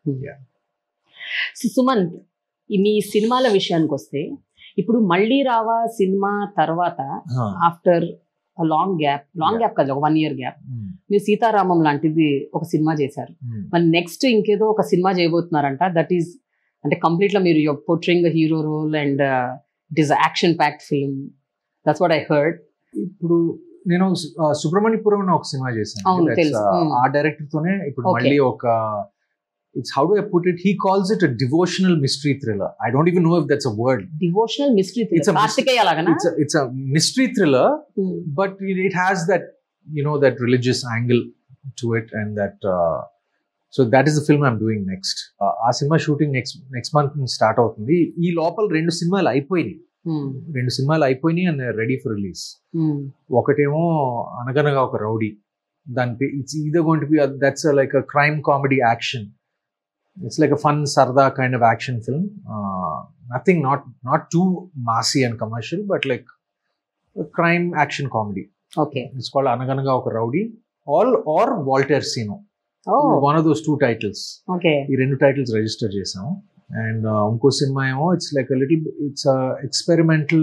Sumanth ఈ మీ సినిమాల విషయానికి వస్తే ఇప్పుడు మళ్ళీ రావా సినిమా తర్వాత Huh. After long gap long Yeah. Gap కాదు ఒక వన్ ఇయర్ గ్యాప్ Mm. మీరు సీతారామం లాంటిది ఒక సినిమా చేశారు Mm. మరి నెక్స్ట్ ఇంకేదో ఒక సినిమా చేయబోతున్నారంట దట్ ఈస్ అంటే కంప్లీట్ గా మీరు portraying hero role and it is action packed film that's what I heard ఇప్పుడు నేను uh, సుబ్రహ్మణ్యపురం అని ఒక సినిమా చేశాను అవును, That's, తెలుసు. uh, Mm. ఆ డైరెక్టర్ తోనే ఇప్పుడు Okay. మళ్ళీ ఒక it's how do I put it he calls it devotional mystery thriller I don't even know if that's a word devotional mystery It's a Karthikeya లాగానా it's it's a mystery thriller but it, it has that you know that religious angle to it and that uh, so that is the film i'm doing next uh, ఆ సినిమా shooting next next month start అవుతుంది ఈ లోపల రెండు సినిమాలు అయిపోయినాయి రెండు సినిమాలు అయిపోయినాయి అండ్ రెడీ ఫర్ రిలీజ్ ఒకటేమో అనగనగా ఒక రౌడీ దాని it's either going to be that's like a crime comedy action it's like a fun సరదా kind of action film nothing not not too massy and commercial but like crime action comedy okay it's called Anaganaga Oka Rowdy all or Walter Seenu one of those two titles okay ఈ రెండు titles register చేసాము and ఇంకో సినిమా ఏమో it's like little it's experimental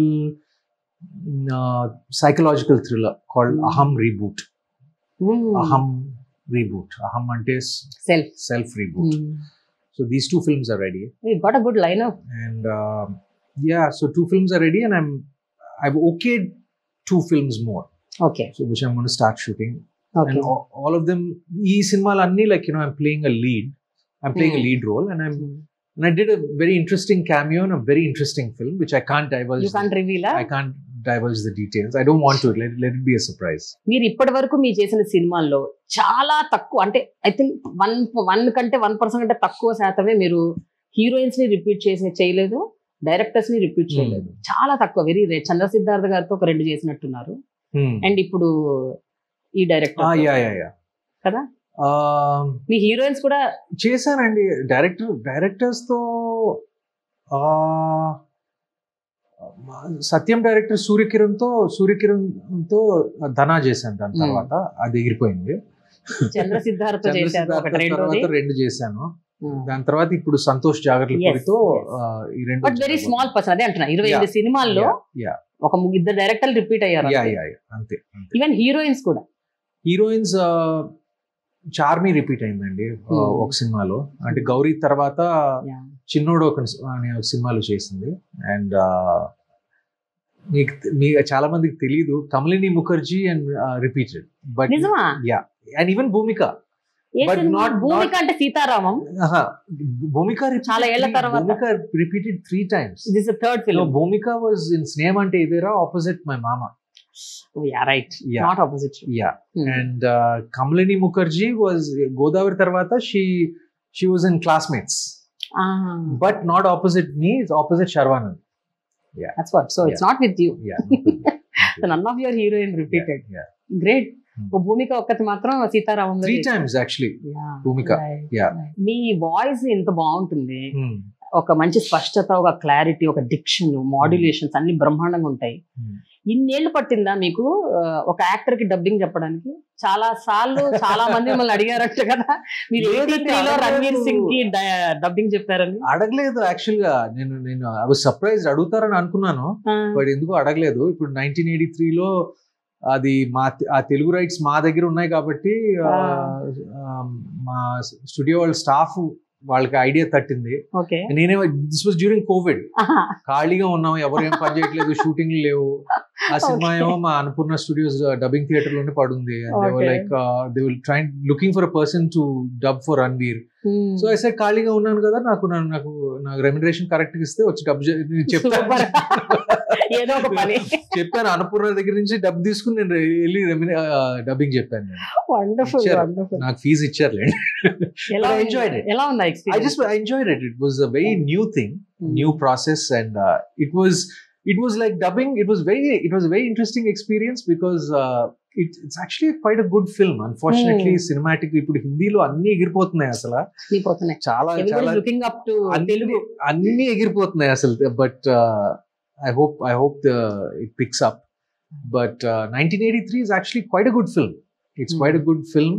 psychological thriller called Hmm. అహం reboot Aham reboot Aham అంటే self self reboot so these two films are ready got a good line up and uh, yeah so two films are ready and i'm i've okayed two films more okay so which i'm going to start shooting okay and all, all of them ee cinema anni like you know i'm playing a lead i'm playing a Hmm. lead role and i'm and i did a very interesting cameo in a very interesting film which i can't divulge you can't reveal i can't divulge the details i don't want to let, let it be a surprise మీరు ఇప్పటి వరకు మీ చేసిన సినిమాల్లో చాలా తక్కువ అంటే I think one one కంటే one percent కంటే తక్కువ శాతమే మీరు హీరోయిన్స్ ని రిపీట్ చేసి చేయలేదు డైరెక్టర్స్ ని రిపీట్ చేయలేదు చాలా తక్కువ వెరీ రేట్ చంద్ర సిద్ధార్థ గారితో ఒక రెండు చేసినట్టున్నారు hmm. అండ్ ఇప్పుడు ఈ ah director yeah yeah yeah కదా? um, మీ హీరోయిన్స్ కూడా చేశానండి డైరెక్టర్ డైరెక్టర్స్ తో ఆ, సత్యం డైరెక్టర్ సూర్యకిరణ్ తో సూర్యకిరణ్ తో ధనా చేశాను దాని Hmm. తర్వాత అది ఎగిరిపోయింది చంద్ర సిద్ధార్థ చంద్ర చేశారు సిద్ధార్థ ఒకటి రెండోది తర్వాత రెండు చేశాను దాని తర్వాత ఇప్పుడు సంతోష్ జాగర్లపూరితో yes. ఆ, ఈ రెండు బట్ వెరీ స్మాల్ పర్సన్ అదే అంటున్నా ఇరవై ఎనిమిది సినిమాల్లో యా ఒక ము- ఇద్దరు డైరెక్టర్లు రిపీట్ అయ్యారు యా యా అంతే అంతే ఈవెన్ హీరోయిన్స్ కూడా హీరోయిన్స్ చార్మి రిపీట్ అయిందండి ఆ, Hmm. ఒక సినిమాలో అంటే గౌరీ తర్వాత Yeah. చిన్నోడు ఒక సి- అనే ఒక సినిమాలో చేసింది అండ్ మీకు మీ చాలా మందికి తెలియదు Kamalini Mukherjee and repeated but నిజమా యా అండ్ ఈవెన్ భూమిక ఏ But సినిమా? not- భూమిక అంటే సీతారామం భూమిక repeated చాలా ఏళ్ల three- తర్వాత. Bhumika repeated three times this third film Bhumika was in Snehamante Idera opposite మై మామ yeah right yeah not opposite yeah and Kamalini Mukherjee was Godavari తర్వాత she she was in classmates but not opposite me opposite Sharwanand that's what so it's not with you none of your heroine repeated great ఓ భూమిక ఒక్కటి మాత్రం Sita Ramam three times actually Bhumika. Yeah. మీ voice ఎంత బాగుంటుంది ఒక మంచి స్పష్టత ఒక క్లారిటీ ఒక డిక్షన్ మాడ్యులేషన్స్ అన్ని బ్రహ్మాండంగా ఉంటాయి Hmm. ఇన్నేళ్ళు పట్టిందా మీకు ఆ, ఒక యాక్టర్ కి డబ్బింగ్ చెప్పడానికి చాలా సార్లు చాలా మంది మిమ్మల్ని అడిగారట కదా మీరు లేదండి, 83 లో రణ్వీర్ అడగలేదు. సింగ్ కి డబ్బింగ్ చెప్పారని అడగలేదు యాక్చువల్ గా నేను నేను ఐ వాజ్ సర్ప్రైజ్ అడుగుతారని అనుకున్నాను ఆ, బట్ ఎందుకు అడగలేదు ఇప్పుడు నైన్టీన్ ఎయిటీ త్రీలో అది మా తె- ఆ తెలుగు రైట్స్ మా దగ్గర ఉన్నాయి కాబట్టి ఆ, ఆ, మా స్టూడియో వాళ్ళ స్టాఫ్ వాళ్ళకి ఐడియా తట్టింది ఓకే నేనే దిస్ వాజ్ డ్యూరింగ్ కోవిడ్ ఆహా, ఖాళీగా ఉన్నాం ఎవరు ఏం పని చేయట్లేదు షూటింగ్ లేవు ఆ సినిమా Okay. ఏమో మా అన్నపూర్ణ స్టూడియోస్ డబ్బింగ్ థియేటర్ లోనే పడుంది Okay. Like they will try looking for a person to dub for Ranveer hmm. So I said ఖాళీగా ఉన్నాను కదా నాకు నా- నాకు నాకు రెమ్యునరేషన్ కరెక్ట్ ఇస్తే వచ్చి డబ్బు చే- నేను చెప్పాను Super. ఏదో ఒక పని చెప్పాను అన్నపూర్ణ దగ్గర నుంచి డబ్బు తీసుకుని నేను వెళ్ళి డబ్బింగ్ చెప్పాను నేను వండర్ఫుల్ ఇచ్చారు. వండర్ఫుల్ నాకు ఫీజు ఇచ్చారులేండి ఎలా I enjoyed it. ఎలా ఉందా I experience just I enjoyed it. It was a very new thing, new process, and uh, it was it was like dubbing. It was very it was a very interesting experience because uh, it, it's actually quite a good film. Unfortunately, cinematic ఇప్పుడు హిందీలో అన్ని ఎగిరిపోతున్నాయి అసలు పోతున్నాయి చాలా చాలా looking up to అన్ని తెలుగు అన్ని ఎగిరిపోతున్నాయి అసలు but I hope I hope it picks up but nineteen eighty three is actually quite a good film it's Hmm. Quite a good film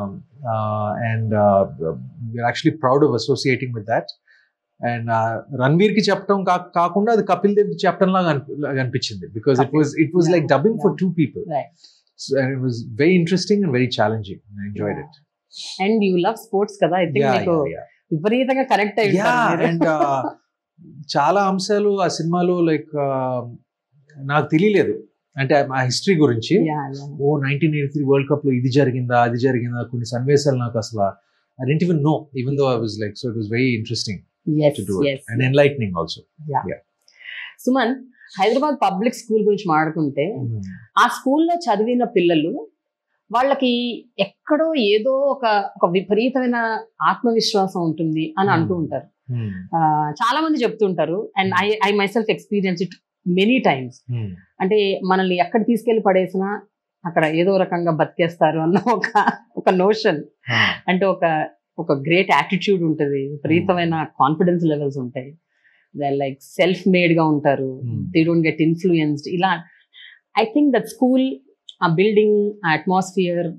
and we are actually proud of associating with that and Ranveer కి చెప్పడం కా- కాకుండా అది కపిల్ దేవ్ కి చెప్పడం లాగా అనిపి- లాగా అనిపించింది because it was it was Yeah. Like dubbing for Yeah. Two people Right. And it was very interesting and very challenging I enjoyed it and you love sports కదా ఐ థింక్ మీకు విపరీతంగా కనెక్ట్ అయ్యి yeah ఉంటారు మీరు. And చాలా అంశాలు ఆ సినిమాలో లైక్ నాకు తెలియలేదు అంటే ఆ హిస్టరీ గురించి Yeah, yeah. ఓ nineteen eighty three world cup లో ఇది జరిగిందా అది జరిగిందా కొన్ని సన్నివేశాలు నాకు అసలు I didn't even know even though I was like so it was very interesting Yes, to do yes. It and enlightening also Suman Hyderabad public school గురించి మాట్లాడుకుంటే ఆ స్కూల్లో చదివిన పిల్లలు వాళ్ళకి ఎక్కడో ఏదో ఒక ఒక విపరీతమైన ఆత్మవిశ్వాసం ఉంటుంది అని అంటూ ఉంటారు ఆ, చాలా మంది చెప్తుంటారు and I I myself experience it many times అంటే మనల్ని ఎక్కడ తీసుకెళ్లి పడేసినా అక్కడ ఏదో రకంగా బతికేస్తారు అన్న ఒక ఒక నోషన్ అంటే ఒక ఒక గ్రేట్ యాటిట్యూడ్ ఉంటుంది విపరీతమైన కాన్ఫిడెన్స్ లెవెల్స్ ఉంటాయి లైక్ సెల్ఫ్ మేడ్ గా ఉంటారు Hmm. They don't get influenced ఇలా ఐ థింక్ దట్ స్కూల్ ఆ బిల్డింగ్ ఆ atmosphere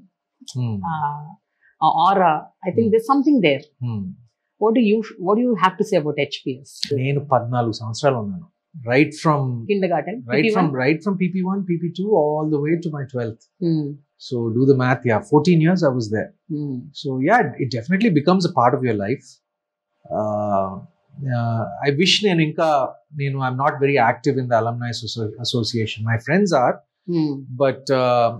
aura I think this something there what you what you have to say about HPS నేను పద్నాలుగు సంవత్సరాలు ఉన్నాను right from kindergarten right from right from PP one PP two all the way to my twelfth so do the math yeah fourteen years I was there So yeah, it definitely becomes a part of your life. Uh, uh, I wish నేను ఇంకా నేను I'm not very active in the alumni association my friends are but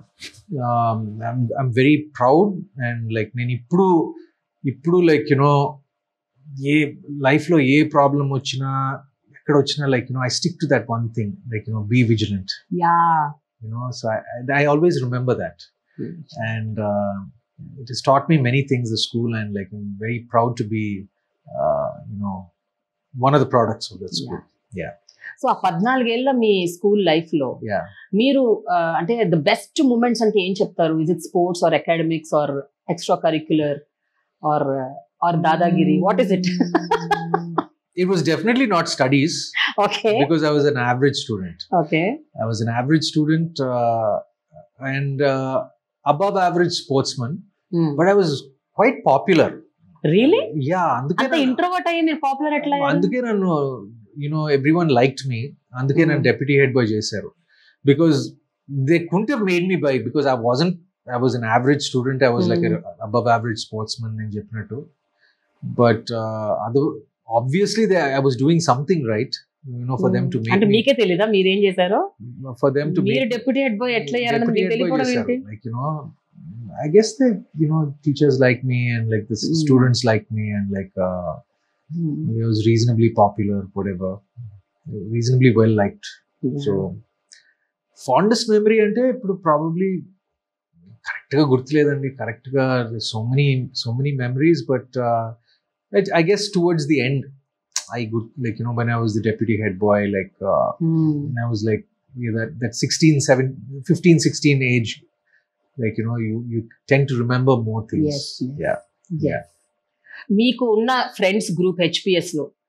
I'm very proud and like నేను ఇప్పుడు ఇప్పుడు like you know ఏ లైఫ్లో ఏ problem వచ్చినా ఎక్కడ వచ్చినా like you know I stick to that one thing like you know be vigilant yeah you know so I always remember that and uh, it has taught me many things the school and like i'm very proud to be uh, you know one of the products of that school సో ఆ పద్నాలుగేళ్ల మీ school life లో yeah మీరు ఆ, అంటే the best moments అంటే ఏం చెప్తారు is it sports or academics or extracurricular or or dadagiri what is it it was definitely not studies okay because i was an average student okay i was an average student uh, and uh, above average sportsman but i was quite popular really yeah అందుకే అంత నన్ను- introvert అయ్యి మీరు popular ఎట్లా అయ్యారు? అందుకే నన్ను you know everyone liked me అందుకే నన్ను Hmm. డెప్యూటీ హెడ్ బాయ్ చేశారు because they couldn't have made me by because I wasn't I was an average student I was like above average sportsman నేను చెప్పినట్టు but అది obviously they I was doing something right you know for them to అంటే make మీకే తెలీదా మీరేం చేశారో for them to మీరు deputy head boy ఎట్లా అయ్యారని మీకు తెలియకపోవడం ఏంటి like you know i guess they you know teachers like me and like the s- Hmm. students like me and like uh, it was reasonably popular whatever reasonably well liked so fondest memory అంటే ఇప్పుడు probably కరెక్ట్గా గుర్తులేదండి కరెక్ట్గా so many so many memories but I guess towards the end I good like you know when I was the deputy head boy like when I was like yeah, that that 16, 7, 15, 16 age, like you know, you you tend to remember more things. Yes, yes. Yeah. Yes. మీకు ఉన్న friends group HPS లో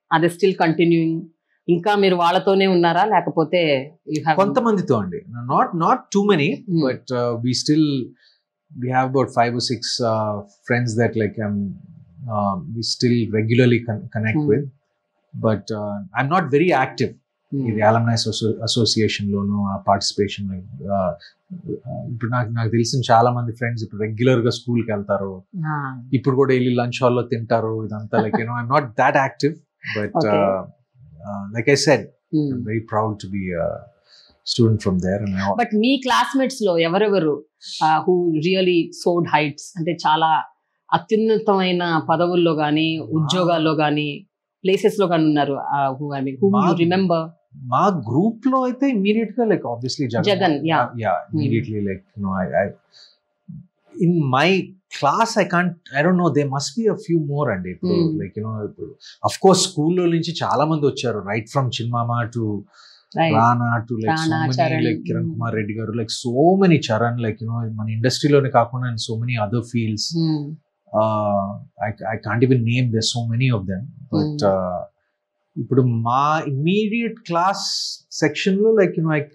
అది still continuing ఇంకా మీరు వాళ్ళతోనే ఉన్నారా లేకపోతే you have- కొంతమందితో అండి not not too many Hmm. But we still we have about five six friends that like I'm we still regularly connect Hmm. With but I'm not very active Hmm. ఇది అలమ్నైస్ association లోను ఆ participation ఇప్పుడు నాకు నాకు తెలిసిన చాలా మంది friends ఇప్పుడు regular గా స్కూల్ కి వెళ్తారు Ah. ఇప్పుడు కూడా వెళ్ళి లంచ్ హాల్ లో తింటారు ఇదంతా like you know I'm not that active but Okay. Like I said Hmm. Very proud to be student from there but మీ క్లాస్మేట్స్ లో ఎవరెవరు హూ రియలీ సోడ్ హైట్స్ అంటే చాలా అత్యున్నతమైన పదవుల్లో గానీ ఉద్యోగాల్లో గానీ ప్లేసెస్ లో గానీ ఉన్నారు who I mean who you మా- రిమెంబర్ మా గ్రూప్ లో అయితే ఇమీడియట్ గా like obviously Jagan, yeah. Yeah immediately like no I I in my class I can't I don't know they must be a few more అండి ఇప్పుడు Hmm. Like you know ఇప్పుడు of course స్కూల్లో నుంచి చాలా మంది వచ్చారు రైట్ ఫ్రమ్ చిన్మామ to Rana to like so Rana, many Charan. Like Kiran Hmm. Kumar Reddy గారు like so many Charan like you know మన ఇండస్ట్రీలోనే కాకుండా so many other fields I can't even name they so many of them but ఇప్పుడు మా ఇమీడియట్ క్లాస్ సెక్షన్ లో like you know I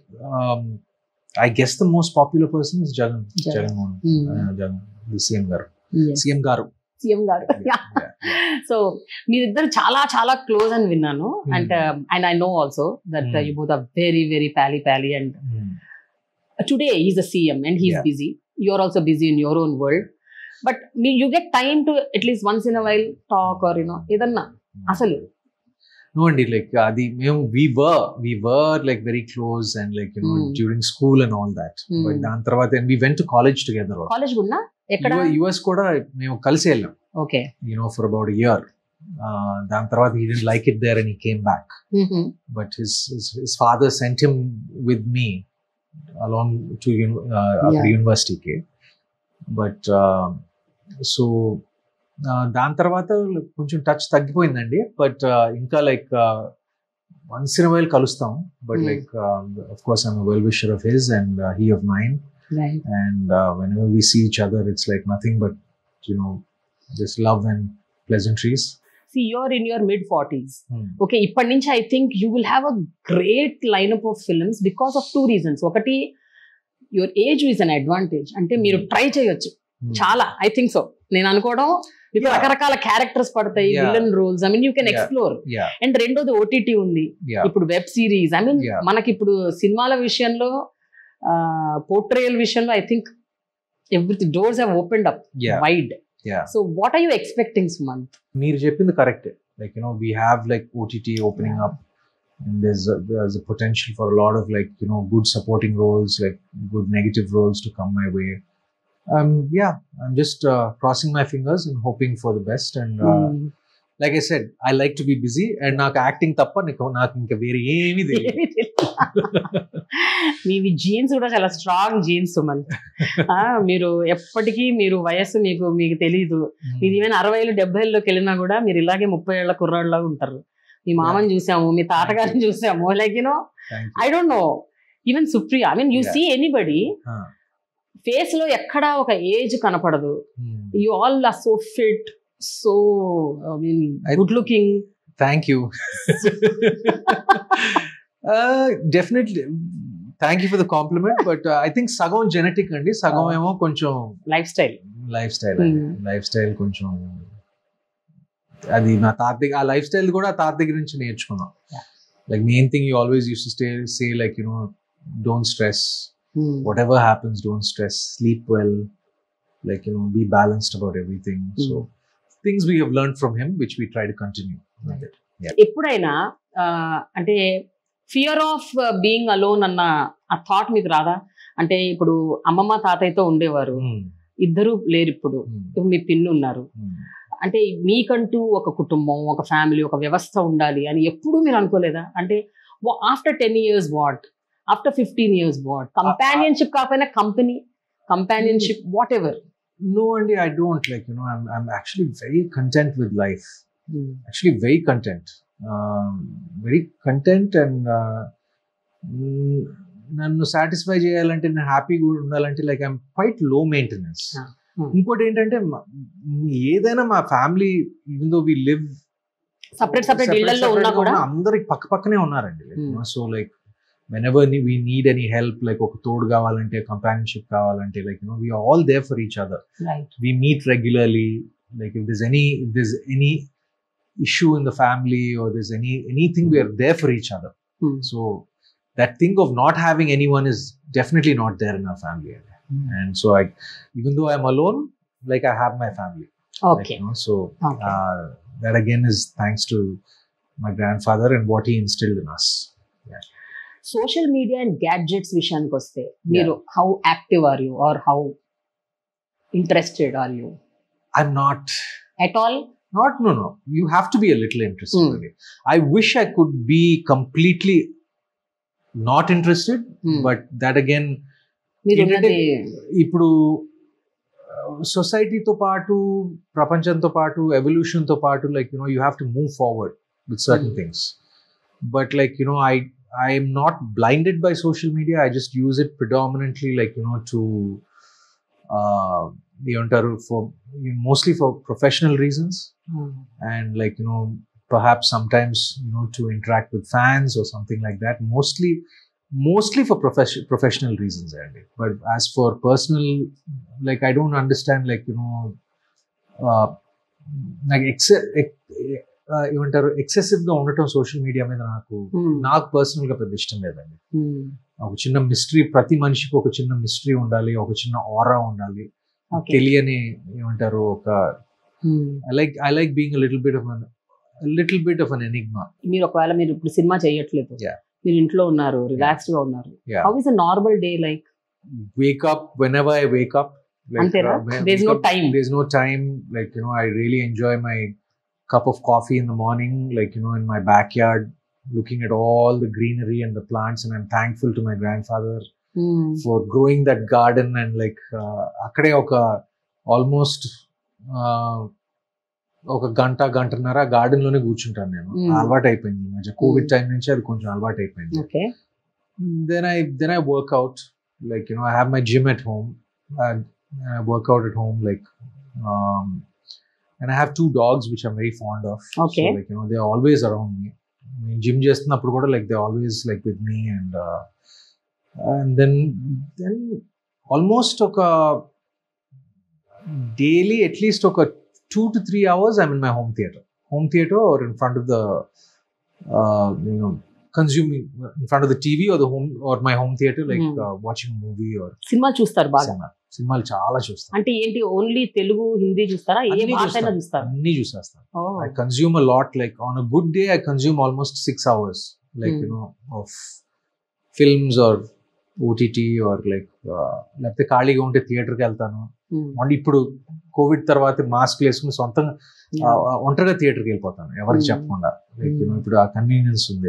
I guess the most popular person is Jagan Jagan. Jaganmohan uh, Jagan CM గారు CM గారు CM గారు so మీరిద్దరు చాలా చాలా close అని విన్నాను and and I know also that Hmm. You both are very very ప్యాలీ ప్యాలీ and today he's a CM and he's Yeah. busy. You're also busy in your own world. But me- you get time to at least once in a while talk or you know ఏదన్నా అసలు no అండి like అది మేము we were we were like very close and like you know Hmm. During school and all that Hmm. But దాని తర్వాత we went to college together college గున్నా ఎక్కడ US కూడా మేము కలిసి వెళ్ళాం okay you know for about year దాని తర్వాత he didn't like it there and he came back but his, his his father sent him with me along to uni- uh, after Yeah. university కి but uh, so uh, దాని తర్వాత కొంచెం touch తగ్గిపోయిందండి but ఇంకా like once in while కలుస్తాం but Hmm. Like of course I'm well wisher of his and he of mind right and whenever we see each other it's like nothing but you know this love and pleasantries see you're in your mid forties okay ఇప్పటి నుంచి I think you will have a great lineup of films because of two reasons ఒకటి your age is an advantage అంటే మీరు try చేయొచ్చు చాలా I think so నేను అనుకోవడం మీకు Yeah. రకరకాల క్యారెక్టర్స్ పడతాయి Yeah. Villain roles I mean you can Yeah. Explore yeah and రెండోది ఓటీటీ ఉంది యా ఇప్పుడు web series I mean Yeah. మనకి ఇప్పుడు సినిమాల విషయంలో పోర్ట్రేయల్ విషయంలో I think every doors have opened up yeah wide yeah so what are you expecting Sumanth మీరు చెప్పింది correct like you know we have like OTT opening up and there's a, there's a potential for a lot of like you know good supporting roles like good negative roles to come my way um yeah i'm just uh, crossing my fingers and hoping for the best and uh, like i said i like to be busy and నాకు acting తప్ప నీకు నాకు ఇంకా వేరే ఏమీ తెలియదు మీవి jeans కూడా చాలా స్ట్రాంగ్ జీన్స్ సుమంత్ ఆ, మీరు ఎప్పటికీ మీరు వయస్సు మీకు మీకు తెలియదు మీరు ఈవెన్ అరవైలు డెబ్బైలోకి వెళ్ళినా కూడా మీరు ఇలాగే ముప్పై ఏళ్ల కుర్రాళ్ళగా ఉంటారు మీ మామని చూసాము మీ తాతగారిని చూసాము like you know Thank you. I don't know even Supriya I mean you Yeah. See anybody Huh. Face లో ఎక్కడా ఒక ఏజ్ కనపడదు Hmm. You all are so fit so I mean I- good looking thank you definitely thank you for the compliment but I think సగం genetic అండి సగం ఏమో కొంచెం lifestyle lifestyle lifestyle కొంచెం అది నా తాత దగ్గర ఆ లైఫ్ స్టైల్ కూడా తాత దగ్గర నుంచి నేర్చుకున్నాం like main thing you always used to say like you know don't stress whatever happens don't stress sleep well like you know be balanced about everything so things we have learn from him which we try to continue ఎప్పుడైనా ఆ, అంటే fear of being alone అన్న ఆ thought మీకు రాదా అంటే ఇప్పుడు అమ్మమ్మ తాతయ్యతో ఉండేవారు ఇద్దరు లేరు ఇప్పుడు ఇప్పుడు మీ పిన్ను ఉన్నారు అంటే మీకంటూ ఒక కుటుంబం ఒక ఫ్యామిలీ ఒక వ్యవస్థ ఉండాలి అని ఎప్పుడూ మీరు అనుకోలేదా అంటే after ten years what after fifteen years what companionship కాకపోయినా company companionship whatever No, Andy, I don't. Like, you know, I'm, I'm actually very content with life. Actually, very content. Um, very content and uh, mm, నన్ను satisfy చేయాలంటే నేను హ్యాపీగా ఉండాలంటే like I'm quite low maintenance Hmm. ఇంకోటి ఏంటంటే మా- ఏదైనా మా family even though we live separate separate Separate- ఇళ్లలో separate ఉన్నా గా కూడా ఉన్న అందరికి పక్క పక్కనే ఉన్నారండి Hmm. So like whenever we need any help like ఒక తోడు కావాలంటే కంపానియన్షిప్ కావాలంటే like you know we all there for each other right we meet regularly like if there's any if there's any issue in the family or there's any anything we are there for each other so that thing of not having anyone is definitely not there in our family and so i even though i'm alone like i have my family like, okay you know, so okay uh, that again is thanks to my grandfather and what he instilled in us social media and gadgets విషయానికి వస్తే మీరు how active are you or how interested are you i'm not at all not no no you have to be a little interested Hmm. in it i wish i could be completely not interested but that again మీరు ఏంటంటే ఉన్నది ఇప్పుడు సొసైటీతో పాటు ప్రపంచంతో పాటు ఎవల్యూషన్తో పాటు like you know you have to move forward with certain Hmm. Things but like you know I I'm not blinded by social media I just use it predominantly like you know to ఏమంటారు for mostly for professional reasons and like you know perhaps sometimes you know to interact with fans or something like that mostly mostly for profession professional reasons Andy. but as for personal like i don't understand like you know uh, like ex- ex- uh, ఏమంటారు excessive గా ఉండటం social media మీద నాకు నాకు personal గా పెద్ద ఇష్టం లేదండి ఒక చిన్న మిస్టరీ ప్రతి మనిషికి ఒక చిన్న మిస్టరీ ఉండాలి ఒక చిన్న ఆరా ఉండాలి ఓకే తెలియని ఏమంటారు ఒక I like I like being a little bit of an a little bit of an enigma. మీరు ఒకవేళ మీరు ఇప్పుడు సినిమా చేయట్లేదు Yeah. మీరు ఇంట్లో ఉన్నారు రిలాక్స్డ్ గా ఉన్నారు Yeah. How is a normal day like Wake up whenever I wake up. Antena? when- There's wake no up, time. There's no time. Like you know, I really enjoy my cup of coffee in the morning. Like you know, in my backyard, looking at all the greenery and the plants, and I'm thankful to my grandfather for growing that garden and like uh, అక్కడే ఒక almost ఒక గంట గంటన్నర garden లోనే కూర్చుంటాను నేను Mm. అలవాటు అయిపోయింది ఈ మధ్య కోవిడ్ Mm. టైం నుంచి అది కొంచెం అలవాటు అయిపోయింది okay then i then i work out like you know i have my gym at home and i work out at home like um and i have two dogs which i'm very fond of Okay. so like you know they're always around me నేను gym చేస్తున్నప్పుడు కూడా like they always like with me and and then then almost ఒక daily at least ఒక two to three hours I'm in my home theatre home theatre or in front of the you know consuming in front of the TV or the home or my home theater, like Hmm. uh, watching a movie or సినిమాలు చూస్తారు బాగా cinema సినిమాలు చాలా చూస్తాను అంటే ఏంటి only Telugu Hindi చూస్తారా ఏ అన్నీ భాష అయినా చూస్తాను. చూస్తారు అన్ని చూసేస్తాను I consume a lot like on a good day I consume almost six hours like Hmm. You know of films or OTT or like లేకపోతే ఖాళీగా ఉంటే థియేటర్కి వెళ్తాను అంటే ఇప్పుడు కోవిడ్ తర్వాత మాస్క్ వేసుకుని సొంతంగా ఆ, ఆ, ఒంటరిగా థియేటర్కి వెళ్ళిపోతాను ఎవరికి Hmm. చెప్పకుండా లైక్ Hmm. ఇప్పుడు ఆ కన్వీనియన్స్ ఉంది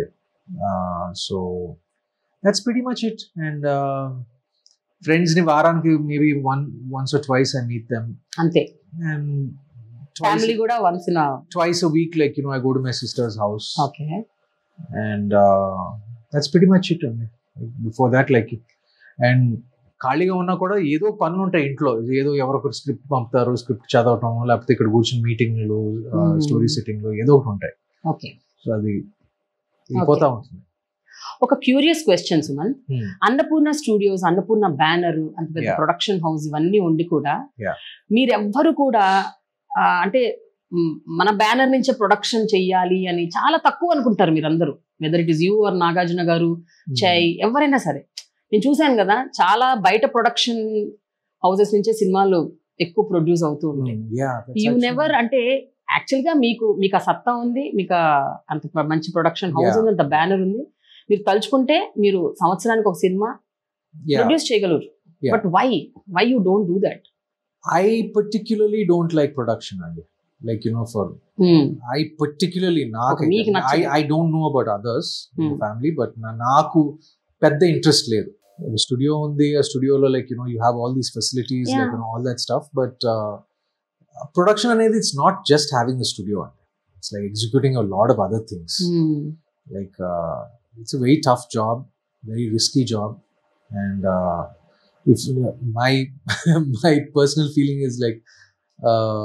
so that's pretty much it and friends ని వారానికి maybe one once or twice I meet them అంతే అండ్ ఫ్యామిలీ కూడా once in twice a week like you know i go to my sister's house okay and uh, that's pretty much it only. before that like and ఖాళీగా ఉన్నా కూడా ఏదో పనులు ఉంటాయి ఇంట్లో ఏదో ఎవరొకరు స్క్రిప్ట్ పంపుతారు స్క్రిప్ట్ చదవటం లేకపోతే ఇక్కడ కూర్చుని మీటింగ్లు Hmm. స్టోరీ సెట్టింగ్లు ఏదో ఒకటి ఉంటాయి ఓకే సో అది వెళ్ళిపోతా ఉంటుంది ఒక curious question Suman Hmm. Annapurna studios Annapurna banner అంత పెద్ద Yeah. ప్రొడక్షన్ హౌస్ ఇవన్నీ ఉండి కూడా Yeah. మీరెవ్వరు కూడా ఆ, అంటే మ్, మన బ్యానర్ నుంచే ప్రొడక్షన్ చెయ్యాలి అని చాలా తక్కువ అనుకుంటారు మీరందరూ whether it is you are Nagarjuna garu Chay ఎవరైనా సరే నేను చూశాను కదా చాలా బయట ప్రొడక్షన్ హౌసెస్ నుంచే సినిమాలు ఎక్కువ ప్రొడ్యూస్ అవుతూ ఉంటాయి Hmm. Yeah, that's you actually- never అంటే యాక్చువల్ గా మీకు మీకు ఆ సత్తా ఉంది మీకు ఆ అంత ప్ర- మంచి ప్రొడక్షన్ హౌస్ Yeah. ఉంది అంత బ్యానర్ ఉంది మీరు తలుచుకుంటే మీరు సంవత్సరానికి ఒక సినిమా yeah. ప్రొడ్యూస్ చేయగలరు Yeah. But why why you don't do that I particularly don't like production అండి like you know for I particularly నాకు Okay, మీకు I, నచ్చదు. I don't know about others in the Hmm. family but నా- నాకు పెద్ద interest లేదు studio ఉంది ఆ స్టూడియోలో like you know you have all these facilities Yeah. Like all that stuff but production అనేది it's not just having the studio అండి it's like executing a lot of other things like uh, it's a very tough job very risky job and uh, if my my personal feeling is like uh,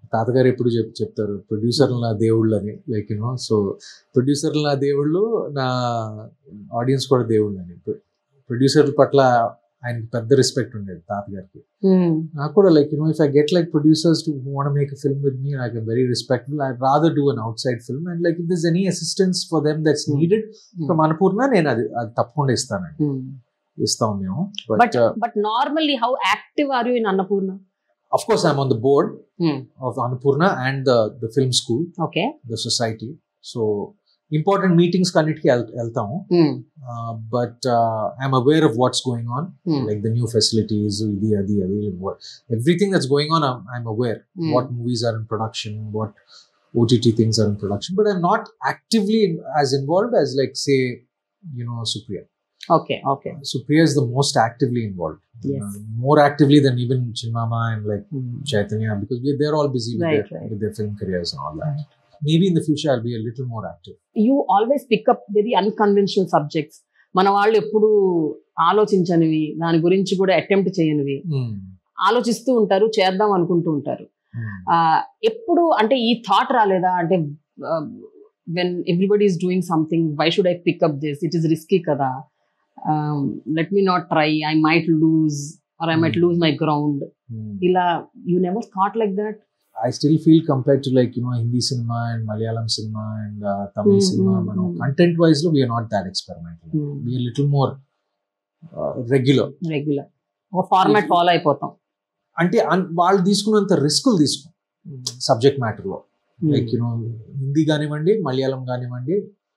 తాతగారు ఎప్పుడు చెప్ చెప్తారు ప్రొడ్యూసర్లు నా దేవుళ్ళు అని like you know so ప్రొడ్యూసర్లు నా దేవుళ్ళు నా ఆడియన్స్ కూడా దేవుళ్ళు అని ప్రొడ్యూసర్ల పట్ల ఆయనకి పెద్ద రెస్పెక్ట్ ఉండేది తాతగారికి నాకు కూడా like you know if I get like producers to want make film with me I very respectful I rather do an outside film and like if this any assistance for them that's needed from Annapurna నేను అది అది తప్పకుండా ఇస్తానండి ఇస్తాం మేము but but but normally how active are you in Annapurna of course i'm on the board of annapurna and the, the film school okay the society so important meetings కన్నిటికి వెళ్- వెళ్తాము but I'm aware of what's going on like the new facilities ఇది అది అది everything that's going on I'm aware what movies are in production, what OTT things are in production, but I'm not actively as involved as like say, you know, Supriya. Okay okay Supriya is the most actively involved, Yes. Uh, more actively than even Chinmama and like Chaitanya because we they're all busy with, Right, their, right. with their film careers and all that. Maybe in the future I'll be a little more active. You always pick up very unconventional subjects మన వాళ్ళు ఎప్పుడు ఆలోచించనివి దాని గురించి కూడా attempt చేయనివి Mm. ఆలోచిస్తూ ఉంటారు చేద్దాం అనుకుంటూ ఉంటారు Mm. ఆ, ఎప్పుడు అంటే ఈ థాట్ రాలేదా అంటే when everybody is doing something why should I pick up this it is risky కదా let me not try I might lose or I might lose my ground Mm. ఇలా you never thought like that I still feel compared to like you know Hindi cinema and Malayalam cinema and uh, Tamil Mm, cinema, mm, mano, mm. content wise, we are not that experimental. We are a little more uh, regular. Regular ఒక format Mm. Follow అయిపోతాం అంటే అన్- వాళ్ళు తీసుకున్నంత రిస్కులు తీసుకో subject మ్యాటర్లో like you know Hindi కానివ్వండి మలయాళం కానివ్వండి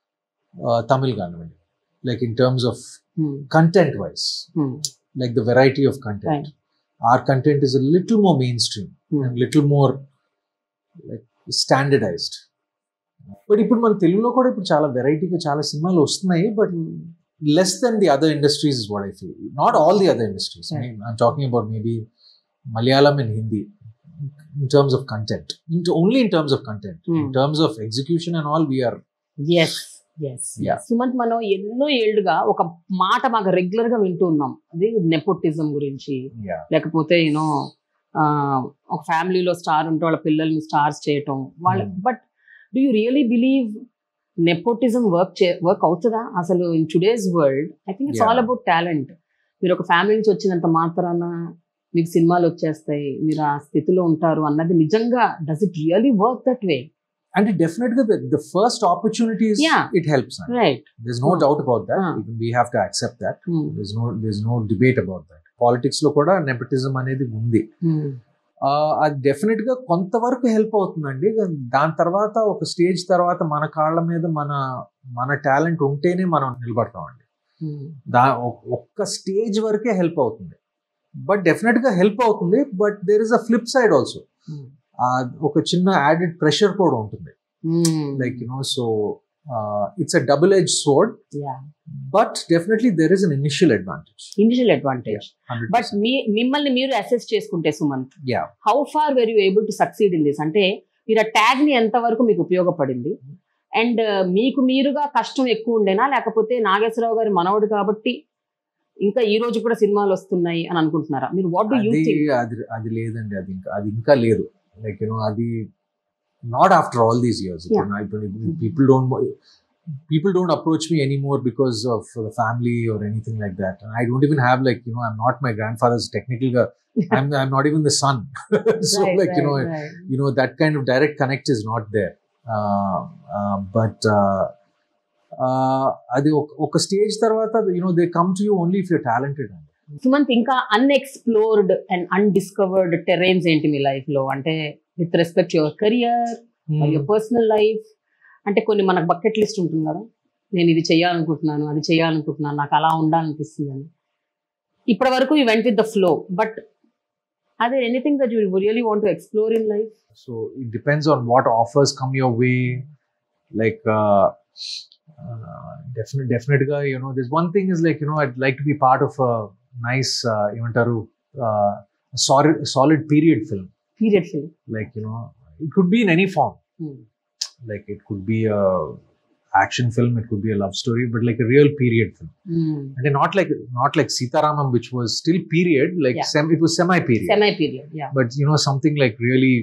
తమిళ్ కానివ్వండి like in terms of content wise like the variety of content or content is little more mainstream and little more like standardised but ఇప్పుడు మన తెలుగులో కూడా ఇప్పుడు చాలా వెరైటీగా చాలా సినిమాలు వస్తున్నాయి but less than the other industries is what I feel. Not all the other industries. I Right. mean, I'm talking about maybe Malayalam and Hindi in terms of content. In, only in terms of content. In Hmm. terms of execution and all, we are. Yes yes Yeah. Sumanth మనం ఎన్నో ఏళ్లుగా ఒక మాట మాకు regular గా వింటూ ఉన్నాం అది నెపోటిజం గురించి Yeah. లేకపోతే యూనో ఒక ఫ్యామిలీలో స్టార్ ఉంటే వాళ్ళ పిల్లల్ని స్టార్స్ చేయటం వాళ్ళ Hmm. But do you really believe nepotism work work అవుతుందా అసలు in today's world I think it's Yeah. All about talent మీరు ఒక ఫ్యామిలీ నుంచి వచ్చినంత మాత్రాన మీకు సినిమాలు వచ్చేస్తాయి మీరు ఆ స్థితిలో ఉంటారు అన్నది నిజంగా does it really work that way And it definitely, the, the first opportunities, Yeah. it helps. man. Right There's no Hmm. doubt about that. Hmm. Even we have to accept that. There's no, there's no debate about that. Politics లో కూడా nepotism అనేది ఉంది ఆ, అది definite గా కొంతవరకు help అవుతుందండి దాని తర్వాత ఒక స్టేజ్ తర్వాత మన కాళ్ళ మీద మన మన టాలెంట్ ఉంటేనే మనం నిలబడతామండి దా ఒ- ఒక్క స్టేజ్ వరకే హెల్ప్ అవుతుంది బట్ డెఫినెట్ గా హెల్ప్ అవుతుంది but there is a flip side also ఒక చిన్న యాడెడ్ ప్రెషర్ కూడా ఉంటుంది like you know so it's a double edge sword but definitely there is an initial advantage initial advantage but మీ మిమ్మల్ని మీరు assess చేసుకుంటే Sumanth yeah how far were you able to succeed in this అంటే మీరు ఆ tag ని ఎంత వరకు మీకు ఉపయోగపడింది అండ్ మీకు మీరుగా కష్టం ఎక్కువ ఉండేనా లేకపోతే నాగేశ్వరరావు గారి మనవడు కాబట్టి ఇంకా ఈ రోజు కూడా సినిమాలు వస్తున్నాయి అని అనుకుంటున్నారా మీరు వాట్ డు యూ అది థింక్ అది అది లేదండి అది ఇంకా అది ఇంకా లేదు లైక్ యూనో అది not after all these years Yeah. ఇప్పుడు people don't people don't approach me any more because of the family or anything like that I don't even have like you know I'm not my grandfather's technical గా I'm I'm not even the son so like you know you know that kind of direct connect is not there uh, uh, but uh, uh, అది ఒక- ఒక stage తర్వాత you know they come to you only if you're talented అండి సుమంత్ ఇంకా unexplored and undiscovered terrains ఏంటి మీ life లో అంటే with respect your career your personal life అంటే కొన్ని మనకు బకెట్ లిస్ట్ ఉంటుంది కదా నేను ఇది చేయాలనుకుంటున్నాను అది చేయాలనుకుంటున్నాను నాకు అలా ఉండాలనిపిస్తుంది అని ఇప్పటి వరకు you went with the flow but అదే anything that you really want to explore in life so it depends on what offers come your way like uh, uh, definite definite guy you know there's one thing is like you know i'd like to be part of a nice uh, ఏమంటారు uh, a solid solid period film period film like you know it could be in any form like it could be a action film it could be a love story but like a real period film and then not like not like sitaramam which was still period like Yeah. sem, it was semi period semi period yeah but you know something like really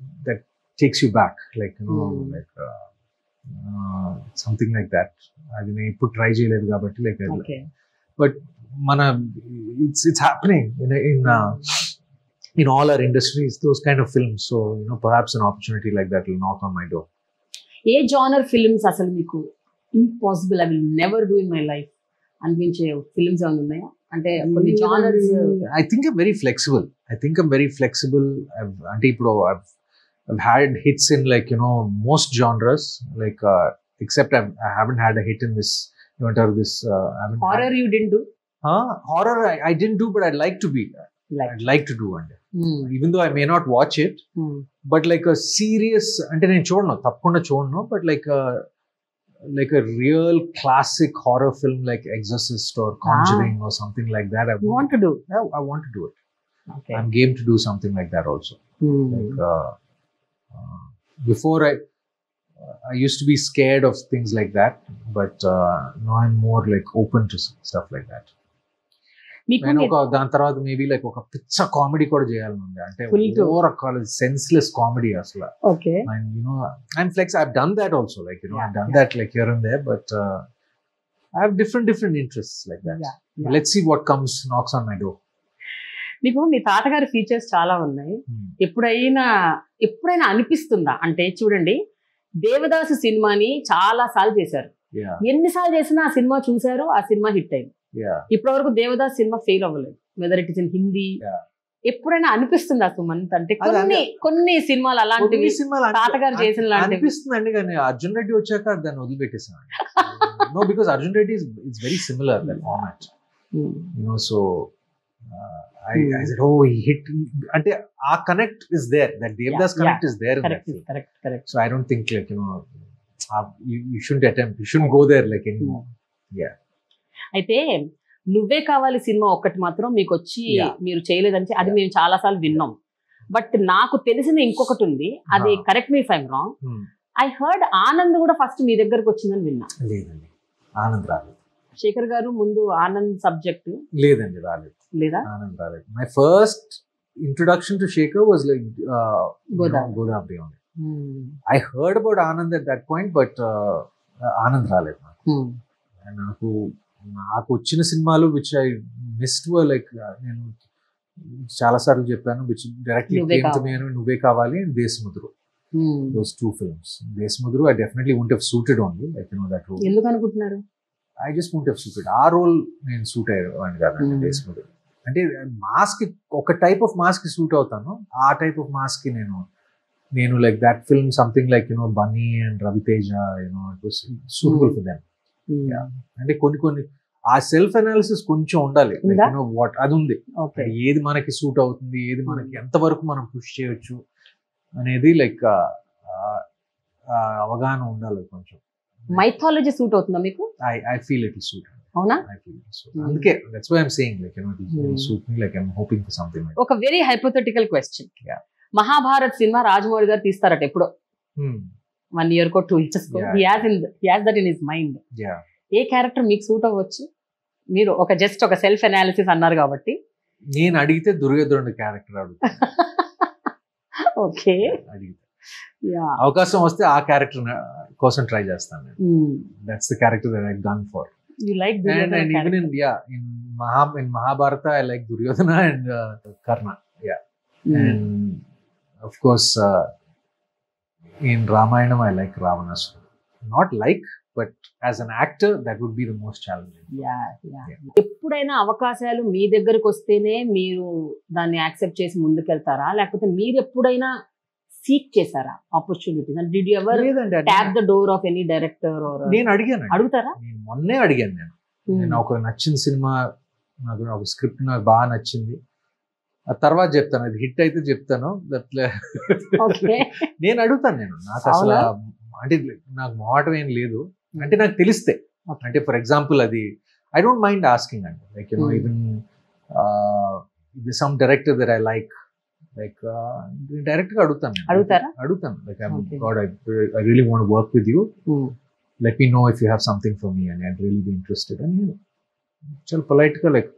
that takes you back like you know Hmm. like uh, uh, something like that అది నేను ఇప్పుడు try చేయలేదు కాబట్టి like okay మన it's it's happening in in in all our industries those kind of films so you know perhaps an opportunity like that will knock on my door ఏ genre films అసలు మీకు impossible I will never do in my life అనిపించే films ఏమైనా ఉన్నాయా అంటే కొన్ని genres I think I'm very flexible. I think I'm very flexible. I've, అంటే ఇప్పుడు I've, I've had hits in like, you know, most genres, like, uh, except I've, I haven't had a hit in this, you know, this, uh, I haven't horror had, you didn't do huh? horror I, I didn't do, but I'd like to be, like I'd like to do one day. Even though I may not watch it, but like a serious, అంటే నేను చూడను, తప్పకుండా చూడను, but like a, like a real classic horror film like Exorcist or Conjuring or something like that. I, you want to do I, I want to do it. Okay I'm game to do something like that also. Like uh, uh, before, I uh, I used to be scared of things like that, but uh, now I'm more like open to s- stuff like that. మీకు నేను ఒక దాని తర్వాత maybe like ఒక పిచ్చ comedy కూడా చేయాలని ఉంది అంటే Full to- over college senseless comedy అసలు okay and you know I'm flex I done that also like you know I Yeah, done yeah. That like here and there but I have different different interests like that Yeah, yeah. Let's see what comes knocks on my door మీకు మీ తాతగారి features చాలా ఉన్నాయి ఎప్పుడైనా ఎప్పుడైనా అనిపిస్తుందా అంటే చూడండి దేవదాసు సినిమాని చాలా సార్లు చేశారు యా ఎన్నిసార్లు చేసినా ఆ సినిమా చూశారు ఆ సినిమా హిట్ అయింది యా ఇప్పటి వరకు దేవదాస్ సినిమా ఫెయిల్ అవ్వలేదు whether it is in Hindi Yeah. ఎప్పుడైనా అనిపిస్తుందా సుమంత్ అంటే అది కొన్ని కొన్ని సినిమాలు అలాంటివి కొన్ని సినిమాలు అనిపి- తాతగారు చేసిన లాంటివి. అనిపిస్తుందండి కానీ అర్జున్ రెడ్డి వచ్చాక దాన్ని వదిలిపెట్టేసాను no because Arjun Reddy it's very similar that format you know so I Hmm. I said oh hit అంటే ఆ connect is there that Devdas Yeah, connect is there correct correct correct so I don't think like you know you should attempt you should go there like any Yeah. అయితే నువ్వే కావాలి cinema ఒక్కటి మాత్రం మీకు వచ్చి Yeah. మీరు చేయలేదంటే అది Yeah. మేము చాలా సార్లు విన్నాం బట్ నాకు తెలిసిన ఇంకొకటి ఉంది అది Ah. Correct me if I'm wrong I heard Anand కూడా ఫస్ట్ మీ దగ్గరకు వచ్చిందని విన్నా లేదండి ఆనంద్ రాలేదు శేఖర్ గారు ముందు ఆనంద్ సబ్జెక్ట్ లేదండి రాలేదు లేదా ఆనంద్ రాలేదు my first introduction to Shekhar was like Godavari. Godavari only I heard about Anand at that point but Anand రాలేదు నాకు And నాకు నాకు వచ్చిన సినిమాలు విచ్ ఐ మిస్డ్ లైక్ నేను చాలా సార్లు చెప్పాను which directly Nuvve came to Kavali. మీ Nuvve Kavali and Desamuduru those two films Desamuduru I definitely won't have suited only like you know that role ఎందుకు అనుకుంటున్నారు I just won't have suited ఆ రోల్ నేను సూట్ అయ్యేవాడిని కాదండి Hmm. దేశముద్రు అంటే మాస్క్ ఒక టైప్ ఆఫ్ మాస్క్ కి సూట్ అవుతాను ఆ టైప్ ఆఫ్ మాస్క్ కి నేను నేను like that film something like you know Bunny and Raviteja you know it was suitable for them Yeah. అంటే కొన్ని కొన్ని ఆ సెల్ఫ్ అనాలిసిస్ కొంచెం ఉండాలి ఉందా? వాట్ అది ఉంది ఓకే అంటే ఏది మనకి సూట్ అవుతుంది ఏది మనకి ఎంతవరకు మనం పుష్ చేయొచ్చు అనేది లైక్ అవగాహన ఉండాలి కొంచెం మైథాలజీ సూట్ అవుతుందా మీకు I I feel it suit అవునా ఐ ఫీల్ సూట్ Hmm. అందుకే that's why I'm saying like you know Hmm. Suit me like I'm hoping for something like ఒక very hypothetical question Yeah. Mahabharat cinema Rajamouli garu తీస్తారట ఎప్పుడో one year కో two years కో Yeah. He has in he has that in his mind yeah ఏ character మీకు suit అవ్వచ్చు మీరు ఒక జస్ట్ ఒక సెల్ఫ్ అనాలిసిస్ అన్నారు కాబట్టి నేను అడిగితే దుర్యోధనుడి క్యారెక్టర్ అడుగుతాను ఓకే అడిగితే యా అవకాశం వస్తే ఆ క్యారెక్టర్ కోసం ట్రై చేస్తాను నేను that's the character that I gun for you like and and even in yeah in Maha in Mahabharata I like Duryodhana and uh, Karna yeah and of course uh, in Ramayanam I like Ravanasura not like but as an actor that would be the most challenging ఎప్పుడైనా అవకాశాలు మీ దగ్గరకు వస్తేనే మీరు దాన్ని accept చేసి ముందుకెళ్తారా లేకపోతే మీరు ఎప్పుడైనా సీక్ చేశారా ఆపర్చునిటీస్ అంటే డిడ్ ఎవర్ లేదండి tap the door of any director నేను అడిగాను అడుగుతారా నేను మొన్నే అడిగాను నేను నేను ఒక నచ్చిన సినిమా నాకు ఒక స్క్రిప్ట్ నాకు బాగా నచ్చింది ఆ తర్వాత చెప్తాను అది హిట్ అయితే చెప్తాను అట్లా ఓకే నేను అడుగుతాను నేను నాకు అసలు అంటే నాకు మొహటం ఏం లేదు అంటే నాకు తెలిస్తే Okay. అంటే ఫర్ ఎగ్జాంపుల్ అది ఐ డోంట్ మైండ్ ఆస్కింగ్ అండి లైక్ యూనో Hmm. ఈవెన్ ఇది some director that I like like direct గా అడుగుతాను నేను. అడుగుతారా? అడుగుతాను like I Okay. God I really want work with you let me know if you have something for me అని I really be interested అని నేను చాలా పొలైట్ గా లైక్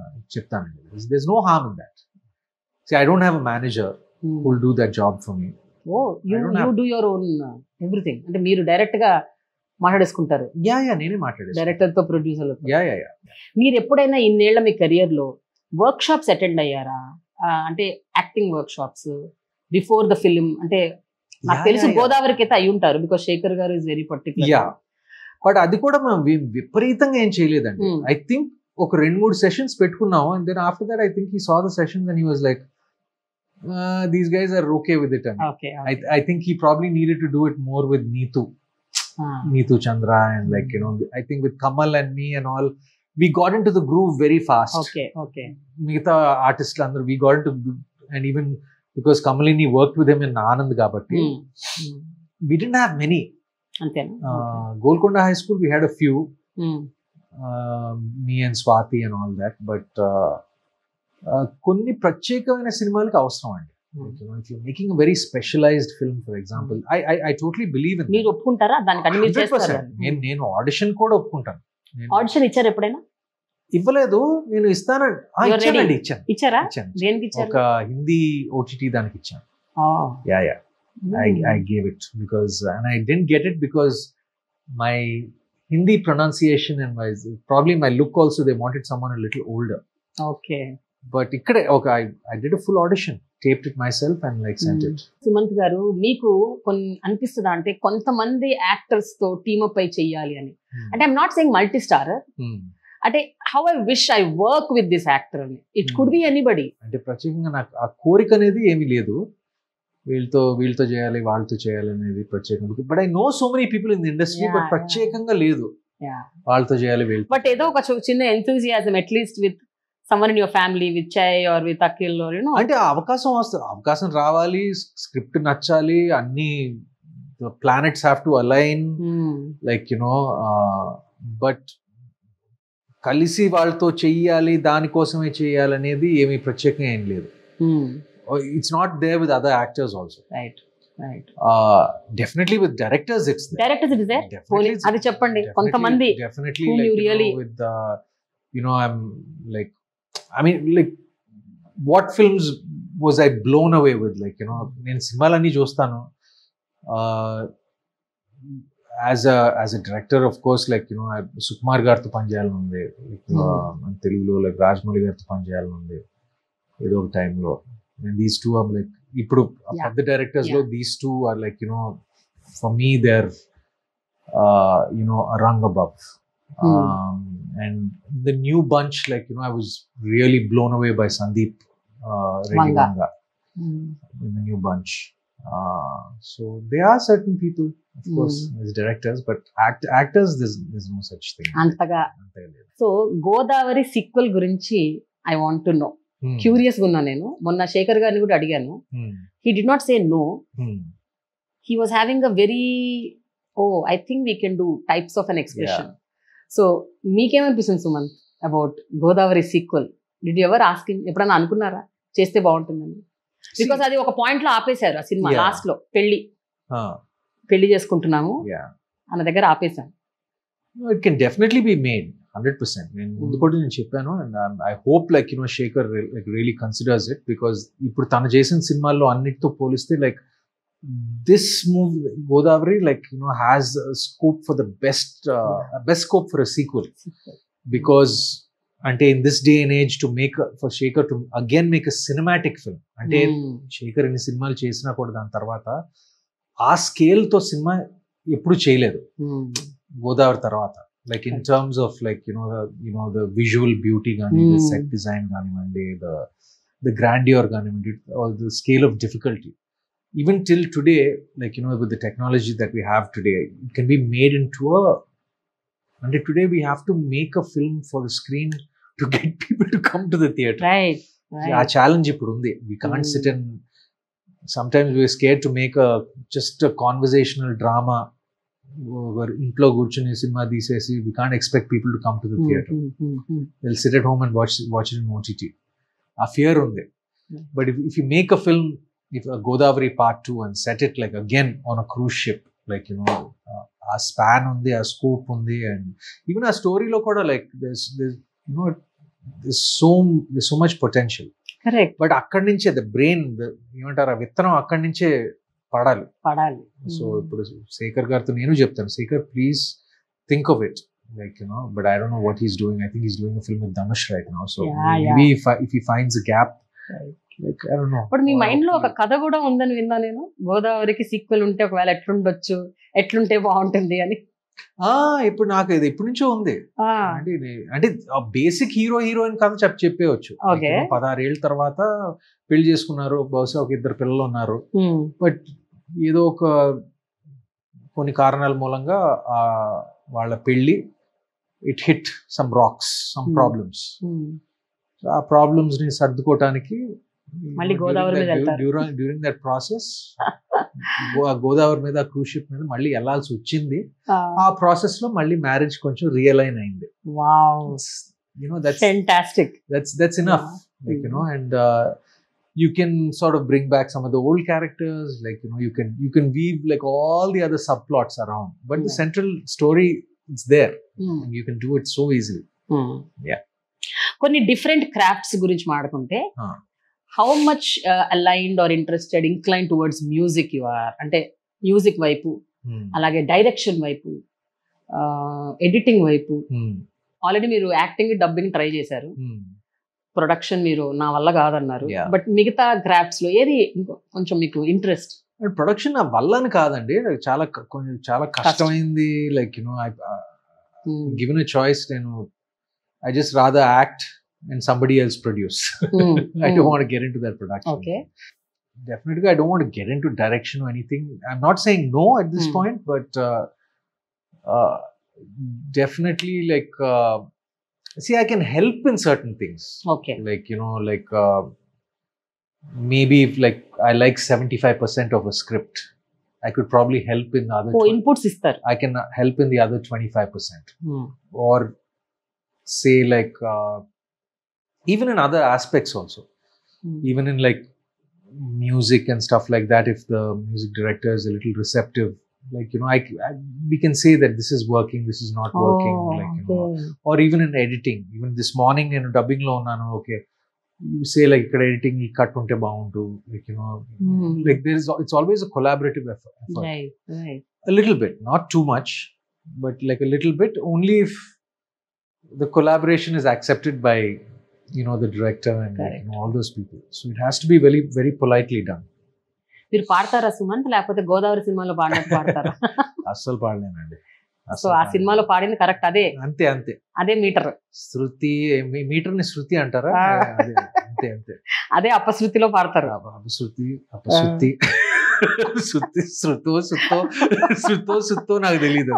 చెప్తానండి this no harm in that see I don't have a manager who will do that job for me. Oh you I don't you have- do your own everything అంటే మీరు direct గా మాట్లాడేసుకుంటారు yeah yeah నేనే మాట్లాడేది director తో producer yeah yeah yeah మీరు ఎప్పుడైనా ఇన్నేళ్ల మీ కెరియర్ లో వర్క్ షాప్స్ అటెండ్ అయ్యారా ఆ, అంటే acting workshops before the film అంటే నాకు Yeah, తెలుసు yeah, yeah. గోదావరికి అయితే అయి ఉంటారు because Shekhar garu is very particular yeah but అది కూడా మనం వి- విపరీతంగా ఏం చేయలేదండి Hmm. ఐ థింక్ ఒక రెండు మూడు సెషన్స్ పెట్టుకున్నాం and then after that I think he saw the sessions and he was like these guys are okay with it and okay I think he probably needed to do it more with Neetu Neetu Chandra and like you know I think with Kamal and me and all we got in to the groove very fast okay okay మిగతా ఆర్టిస్టులు అందరూ we got to and even because Kamalini work with him in Anand కాబట్టి we didn't have many అంతేనా Golconda high school we had a few Mm. Me and Swathi and all that but కొన్ని ప్రత్యేకమైన సినిమాలకి అవసరం అండి making very specialized film for example I I totally believe in మీరు ఒప్పుకుంటారా దానికి అన్ని మీరు చేస్తారు నేను నేను ఆడిషన్ కూడా ఒప్పుకుంటాను నేను ఆడిషన్ ఇచ్చారు ఎప్పుడైనా ఇవ్వలేదు నేను ఇస్తానండి ఆ, You're ఇచ్చానండి ready? ఇచ్చాను ఇచ్చారా ఇచ్చాను దేనికి ఇచ్చారు ఒక హిందీ ఓటీటీ దానికి ఇచ్చాను Oh. Yeah yeah I, Mm. I gave it because, and I didn't get it because my Hindi pronunciation and my probably my look also they wanted someone a little older. Okay. But ikkade, okay, I, I did a full audition, taped it myself and like sent Mm. it. Sumanth garu మీకు కొన్ని అనిపిస్తుందా అంటే కొంతమంది actors తో team up అయి చెయ్యాలి అని అంటే I'm not saying multi star Hmm. అంటే how I wish I work with this actor అని it Hmm. Could be anybody అంటే ప్రత్యేకంగా నాకు ఆ కోరిక అనేది ఏమీ లేదు వీళ్ళతో వీళ్ళతో చేయాలి వాళ్ళతో చేయాలి అనేది ప్రత్యేకంగా but I know so many people in the industry Yeah, but yeah. ప్రత్యేకంగా లేదు Yeah. వాళ్ళతో చేయాలి వీళ్ళతో బట్ ఏదో ఒక చి- చిన్న enthusiasm at least with summer in your family with Chai or with Akhil or you know అంటే ఆ అవకాశం వస్తుంది అవకాశం రావాలి స్క్రిప్ట్ నచ్చాలి అన్ని planets have to align like you know but కలిసి వాళ్ళతో చెయ్యాలి దానికోసమే చేయాలి అనేది ఏమి ప్రత్యేకంగా ఏం లేదు it's not there with other actors also right right definitely with directors it's directors it there అది చెప్పండి కొంతమంది definitely whom you really- with you know I'm like I mean like what films was I blown away with like you know నేను సినిమాలన్నీ చూస్తాను as as a director of course like you know Sukumar గారితో పనిచేయాలని ఉంది Like, uh, మన తెలుగులో లైక్ రాజమౌళి గారితో పనిచేయాలని ఉంది ఏదో ఒక టైంలో దీస్ టూ ఆర్ లైక్ ఇప్పుడు ఆ Yeah. పెద్ద డైరెక్టర్స్ లో these two are like you know for me they are you know rung above Hmm. um, and the new bunch like you know i was really blown away by sandeep uh, Reddy Vanga. Vanga in the new bunch uh, so there are certain people of course Hmm. as directors but act, actors there's, there's no such thing అంతగా అంతే లేదు. So Godavari sequel గురించి I want to know Hmm. Curious గా ఉన్నా నేను మొన్న శేఖర్ గారిని కూడా అడిగాను Hmm. He did not say no Hmm. He was having a very oh I think we can do types of an expression so మీకేమనిపిస్తుంది Sumanth about Godavari sequel did ever asking ఎప్పుడైనా అనుకున్నారా చేస్తే బాగుంటుందని బికాస్ అది ఒక పాయింట్ లో ఆపేశారు ఆ సినిమా Yeah. లాస్ట్ లో పెళ్లి Huh. పెళ్లి చేసుకుంటున్నాము yeah అన్న దగ్గర ఆపేశాను No, it can definitely be made. Hundred percent నేను ముందు కూడా నేను చెప్పాను and I hope like you know Shekhar like really considers it because ఇప్పుడు తను చేసిన సినిమాల్లో అన్నిటితో పోలిస్తే like this movie Godavari like you know has scope for the best best scope for a sequel because అంటే in this day and age to make for Shekhar to again make a cinematic film అంటే Hmm. Shekhar ఎన్ని సినిమాలు చేసినా కూడా దాని తర్వాత ఆ scale తో సినిమా ఎప్పుడు చేయలేదు Hmm. గోదావరి తర్వాత like in Right. Terms of like you know you know the visual beauty కానీ ద Hmm. సెట్ డిజైన్ కానివ్వండి ద ద గ్రాండియర్ కానివ్వండి the scale of difficulty even till today like you know with the technology that we have today it can be made in to అంటే today we have to make a film for the screen to get people to come to the theater Right. ఆ Right. Challenge ఇప్పుడు ఉంది we can't Mm. Sit and sometimes we scare to make a just conversational drama ఇంట్లో కూర్చుని cinema తీసేసి we can't expect people to come to the Hmm. Theater Hmm. Hmm. Hmm. Will sit at home and watch watch in OTT ఆ fear ఉంది Yeah. But if if you make a film if Godavari part two and set it like again on a cruise ship like you know ఆ span ఉంది ఆ scope ఉంది and even ఆ స్టోరీలో కూడా like you know so so much potential Correct. But అక్కడి నుంచే the brain ఏమంటారు ఆ విత్తనం అక్కడి నుంచే పడాలి పడాలి సో Hmm. ఇప్పుడు శేఖర్ గారితో నేను చెప్తాను Shekhar please think of it like you know but I don't know what he's doing I think he's doing film with Dhanush right now so Yeah, maybe if if he finds a gap Right. Like I don't know ఇప్పుడు మీ mind లో ఒక కథ కూడా ఉందని విన్నా నేను గోదావరికి సీక్వెల్ ఉంటే ఒకవేళ ఎట్లుండొచ్చు ఎట్లుంటే బాగుంటుంది అని ఆ ఇప్పుడు నాకు ఇది ఇప్పటి నుంచో ఉంది ఆ, అంటే ఇది- అంటే బేసిక్ హీరో హీరోయిన్ కథ చెప్ప చెప్పేయచ్చు Okay. పదహారేళ్ళ తర్వాత పెళ్లి చేసుకున్నారు బహుశా ఒక ఇద్దరు పిల్లలు ఉన్నారు ఉమ్, బట్ ఏదో ఒక కొన్ని కారణాల మూలంగా ఆ వాళ్ళ పెళ్లి it hit some rocks some Hmm. Problems um, ఆ ప్రాబ్లమ్స్ ని సర్దుకోవటానికి మళ్ళీ గోదావరి మీద వెళ్తారు. During during that process Godavari మీద క్రూజ్ షిప్ మీద మళ్ళీ వెళ్ళాల్సి వచ్చింది ఆ, ఆ ప్రాసెస్ లో మళ్ళీ మ్యారేజ్ కొంచెం రియలైన్ అయింది wow you know that's fantastic that's that's enough like you know and uh, you can sort of bring back some of the old characters like you know you can you can weave like all the other subplots around but the Yeah. central story it's there and you can do it so easily Yeah. కొన్ని different crafts గురించి మాడుకుంటే Ah. How much aligned or interested incline towards music you are అంటే music వైపు Hmm. అలాగే direction వైపు editing వైపు Hmm. Already మీరు acting dubbing try చేశారు Hmm. ప్రొడక్షన్ మీరు నా వల్ల కాదన్నారు Yeah. బట్ మిగతా క్రాఫ్ట్స్ లో ఏది ఇంకో కొంచెం మీకు ఇంట్రెస్ట్ అండ్ ప్రొడక్షన్ నా వల్ల అని కాదండి like చాలా క- కొంచెం చాలా కష్టమైంది like you know I given a choice నేను I just rather act and somebody else produce I don't want to get into that production. Okay Definitely, I don't want to get into direction or anything. I'm not saying no at this Hmm. point, but uh, uh, definitely, like, uh, see, I can help in certain things. Okay Like, you know, like uh, maybe if like I like 75% of a script, I could probably help in the other. ఓ 20 inputs ఇస్తారు I can help in the other 25%. or say like uh, even in other aspects also even in like music and stuff like that if the music director is a little receptive like you know I, I- we can say that this is working this is not working like you know or even in editing even this morning నేను dubbing లో ఉన్నాను okay you say like ఇక్కడ editing ఈ cut ఉంటే బాగుండు like you know like there is it's always a collaborative effort, effort. Right right a little bit not too much but like a little bit only if the collaboration is accepted by you know the director and like, you know, all those people so it has to be very very politely done మీరు పాడతారా సుమంత్ లేకపోతే గోదావరి సినిమాలో పాడినట్టు పాడతారా అస్సలు పాడలేనండి so అస్సలు ఆ పాడలేను. సినిమాలో పాడింది కరెక్ట్ అదే అంతే అంతే అదే మీటర్ శృతి మీటర్ ని శృతి అంటారా ఆ. అదే, అంతే అంతే అదే అపశృతిలో పాడతారు అప- అపశృతి అపశృతి శృతి శృతో శృతో శృతో శృతో నాకు తెలియదు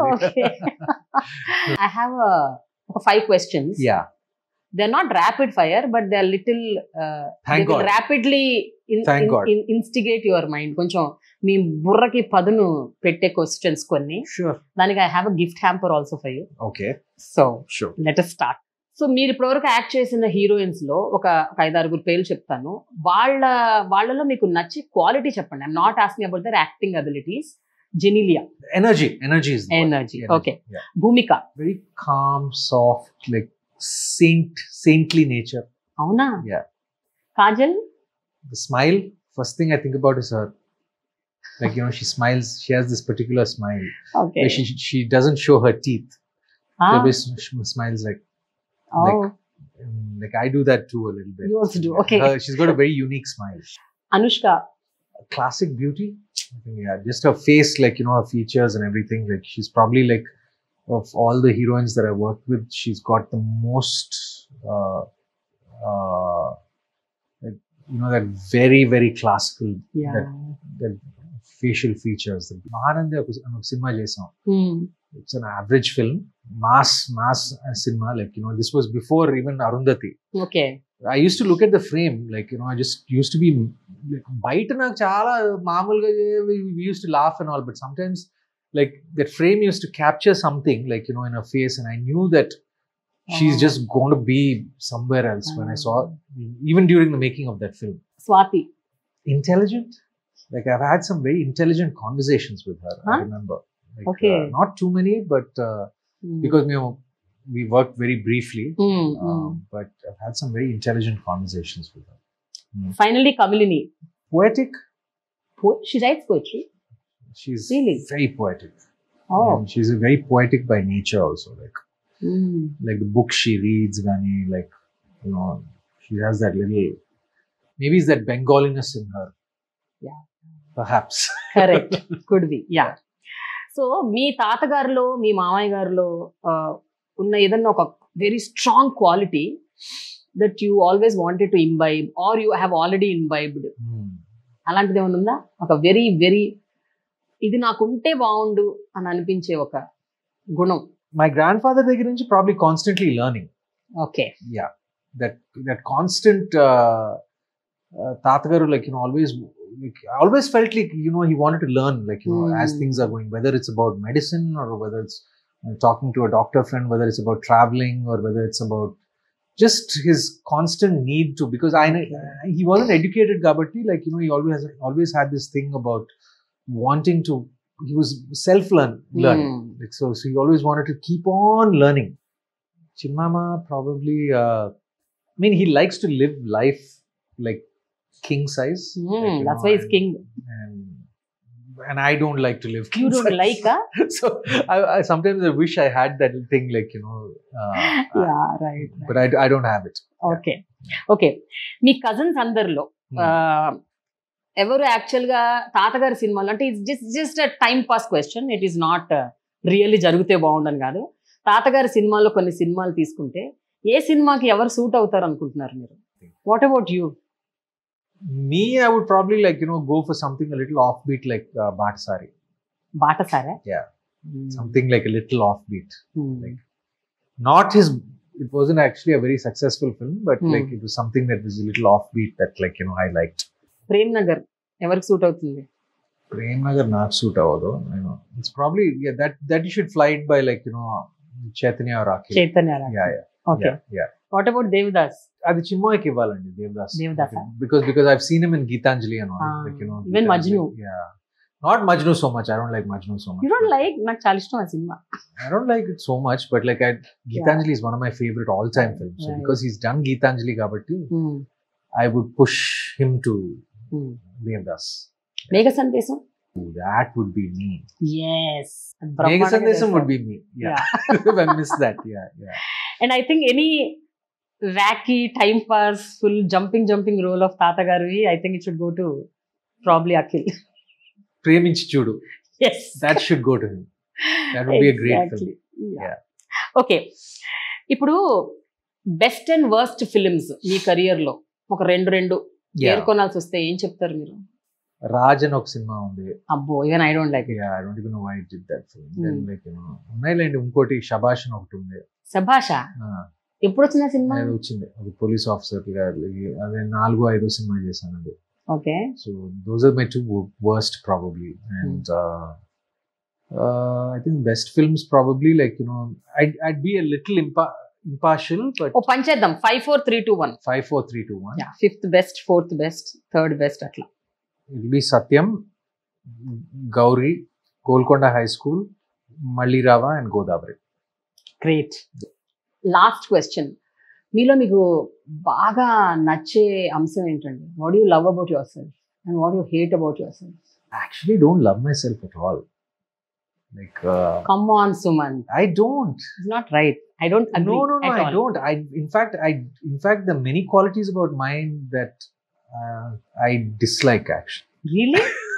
ఐ హ్యావ్ ఒక five questions yeah they are not rapid fire but they are little Thank God. Rapidly Thank God. Instigate your mind కొంచెం మీ బుర్రకి పదును పెట్టే క్వశ్చన్స్ కొన్ని షూర్ దానికి I have a gift hamper also for you okay so sure let start so మీరు ఇప్పటివరకు act చేసిన హీరోయిన్స్ లో ఒక ఒక ఐదారుగురు పేర్లు చెప్తాను వాళ్ళ వాళ్ళలో మీకు నచ్చే క్వాలిటీ చెప్పండి I'm not asking about their acting abilities Genelia energy energy is the word. Energy Energy, okay yeah. Bhumika very calm soft like saint saintly nature అవునా Yeah. Kajal the smile first thing i think about is her like you know she smiles she has this particular smile okay where she she doesn't show her teeth she always s- smiles like um, like i do that too a little bit You also do, okay. Her- she's got a very unique smile Anushka classic beauty I think, yeah just her face like you know her features and everything like she's probably like of all the heroines that i worked with she's got the most uh, uh, like, you know that very very classical that, that facial features mahanandi ఒక సినిమా చేసాం it's an average film mass mass uh, cinema like you know this was before even arundhati okay I used to look at the frame, like, you know, I just used to be like, బయట నాకు చాలా మామూలుగా we we used to laugh and all, but sometimes like that frame used to capture something, like, you know, in her face, and I knew that she's Oh. just going to be somewhere else when I saw, even during the making of that film. Swathi Intelligent, like, I've had some very intelligent conversations with her, I Huh? remember. Like, Okay. uh, not too many, but uh, because, you know, we worked very briefly. Um, but I've had some very intelligent conversations with her. Finally Kamalinee Poetic, she writes poetry she's Really? very poetic oh and she's a very poetic by nature also like like the book she reads gani like you know she has that little maybe it's that bengaliness in her Yeah. perhaps correct could be yeah so మీ తాతగారిలో మీ మామయ్య గారిలో ఆ, ఉన్న ఏదన్నా ఒక very strong quality that you always wanted to imbibe or you have already imbibed Hmm. అలాంటిది ఏమైనా ఉందా ఒక వెరీ వెరీ ఇది నాకు ఉంటే బాగుండు అని అనిపించే ఒక గుణం my grandfather దగ్గర నుంచి probably constantly learning okay yeah that that constant uh, uh, tatagaru like you know always like, I always felt like you know he wanted to learn like you know as Hmm. things are going whether it's about medicine or whether it's uh, talking to a doctor friend whether it's about traveling or whether it's about just his constant need to because I know he wasn't educated gabati like you know he always always had this thing about wanting to he was self learn learning like so, so he always wanted to keep on learning. Chimama probably. Uh, I mean, he likes to live life like king size. like, you that's know, why and- king And, and I don't like to live you king don't size. Like so I, I sometimes I wish I had that thing like you know, uh, yeah right but I, I don't have it. Okay okay మీ cousins అందరిలో Hmm. ఆ, ఎవరు actual గా తాతగారి సినిమాలు అంటే it's just just time pass question it is not really జరిగితే బాగుండని కాదు తాతగారి సినిమాల్లో కొన్ని సినిమాలు తీసుకుంటే ఏ సినిమాకి ఎవరు సూట్ అవుతారు అనుకుంటున్నారు మీరు what about you Me, I would probably like you know go for something a little offbeat like uh, Batasari, బాటసారా Yeah. something like a little offbeat. like, not his it wasn't actually a very successful film but Hmm. like it was something that was a little offbeat that like you know i liked Prem Nagar ఎవరికి suit అవుతుంది prem nagar not suit avado you know it's probably yeah that that you should fly it by like you know chaitanya or Akhil. Chaitanya yeah yeah okay yeah yeah what about Devdas అది చిన్మయ్కి ఇవ్వాలండి దేవదాస్ దేవదాసా? because because i've seen him in geetanjali and all Ah, like you know even Geetanjali, Majnu. yeah not majnu so much i don't like majnu so much you don't like నాకు చాలా ఇష్టం ఆ సినిమా I don't like it so much, but like I, Geetanjali is one of my favorite all-time films. So Right. because he's done Geetanjali Gabatti, I would push him to Devdas. మేఘ సందేశం Ooh, that would be me. Yes Mega Sandesam would be me. Yeah. if I missed that, yeah, yeah. And I think any wacky time pass full jumping jumping role of తాత గారివి I think it should go to probably Akhil Premichi Chudu. Yes That should go to him. That would be a great film. Yeah. Okay ఇప్పుడు best and worst films మీ career లో ఒక రెండు రెండు Yeah. పేర్కొనాల్సి వస్తే ఏం చెప్తారు మీరు Raj and ఒక సినిమా ఉంది అబ్బో even I don't like Yeah, I don't even know why I did that film. Hmm. Then like, you know, ఉన్నాయిలేండి ఇంకోటి షబాష్ అని ఒకటి ఉంది సభాష Ah, ఎప్పుడు వచ్చిన సినిమా అది వచ్చింది అది పోలీస్ ఆఫీసర్ గా అదే నాలుగు ఐదు సినిమా చేశాను అది okay So those are my two wo- worst probably. And uh, uh, I think best films probably like you know I'd I'd be a little impa- impartial, but ఓ పని చేద్దాం five four three two one five four three two one. Fifth best fourth best third best అట్లా It'll be Satyam, Gauri, Golconda High School, Mallirava, and Godavari. Great last question మీలో మీకు బాగా నచ్చే అంశం ఏంటండి what you love about yourself and what you hate about yourself I actually don't love myself at all. Like uh, come on Suman I don't. It's not right I don't no, no, no, I don't. I, in fact, I, in fact, the many qualities about mine that uh, I dislike actually. Really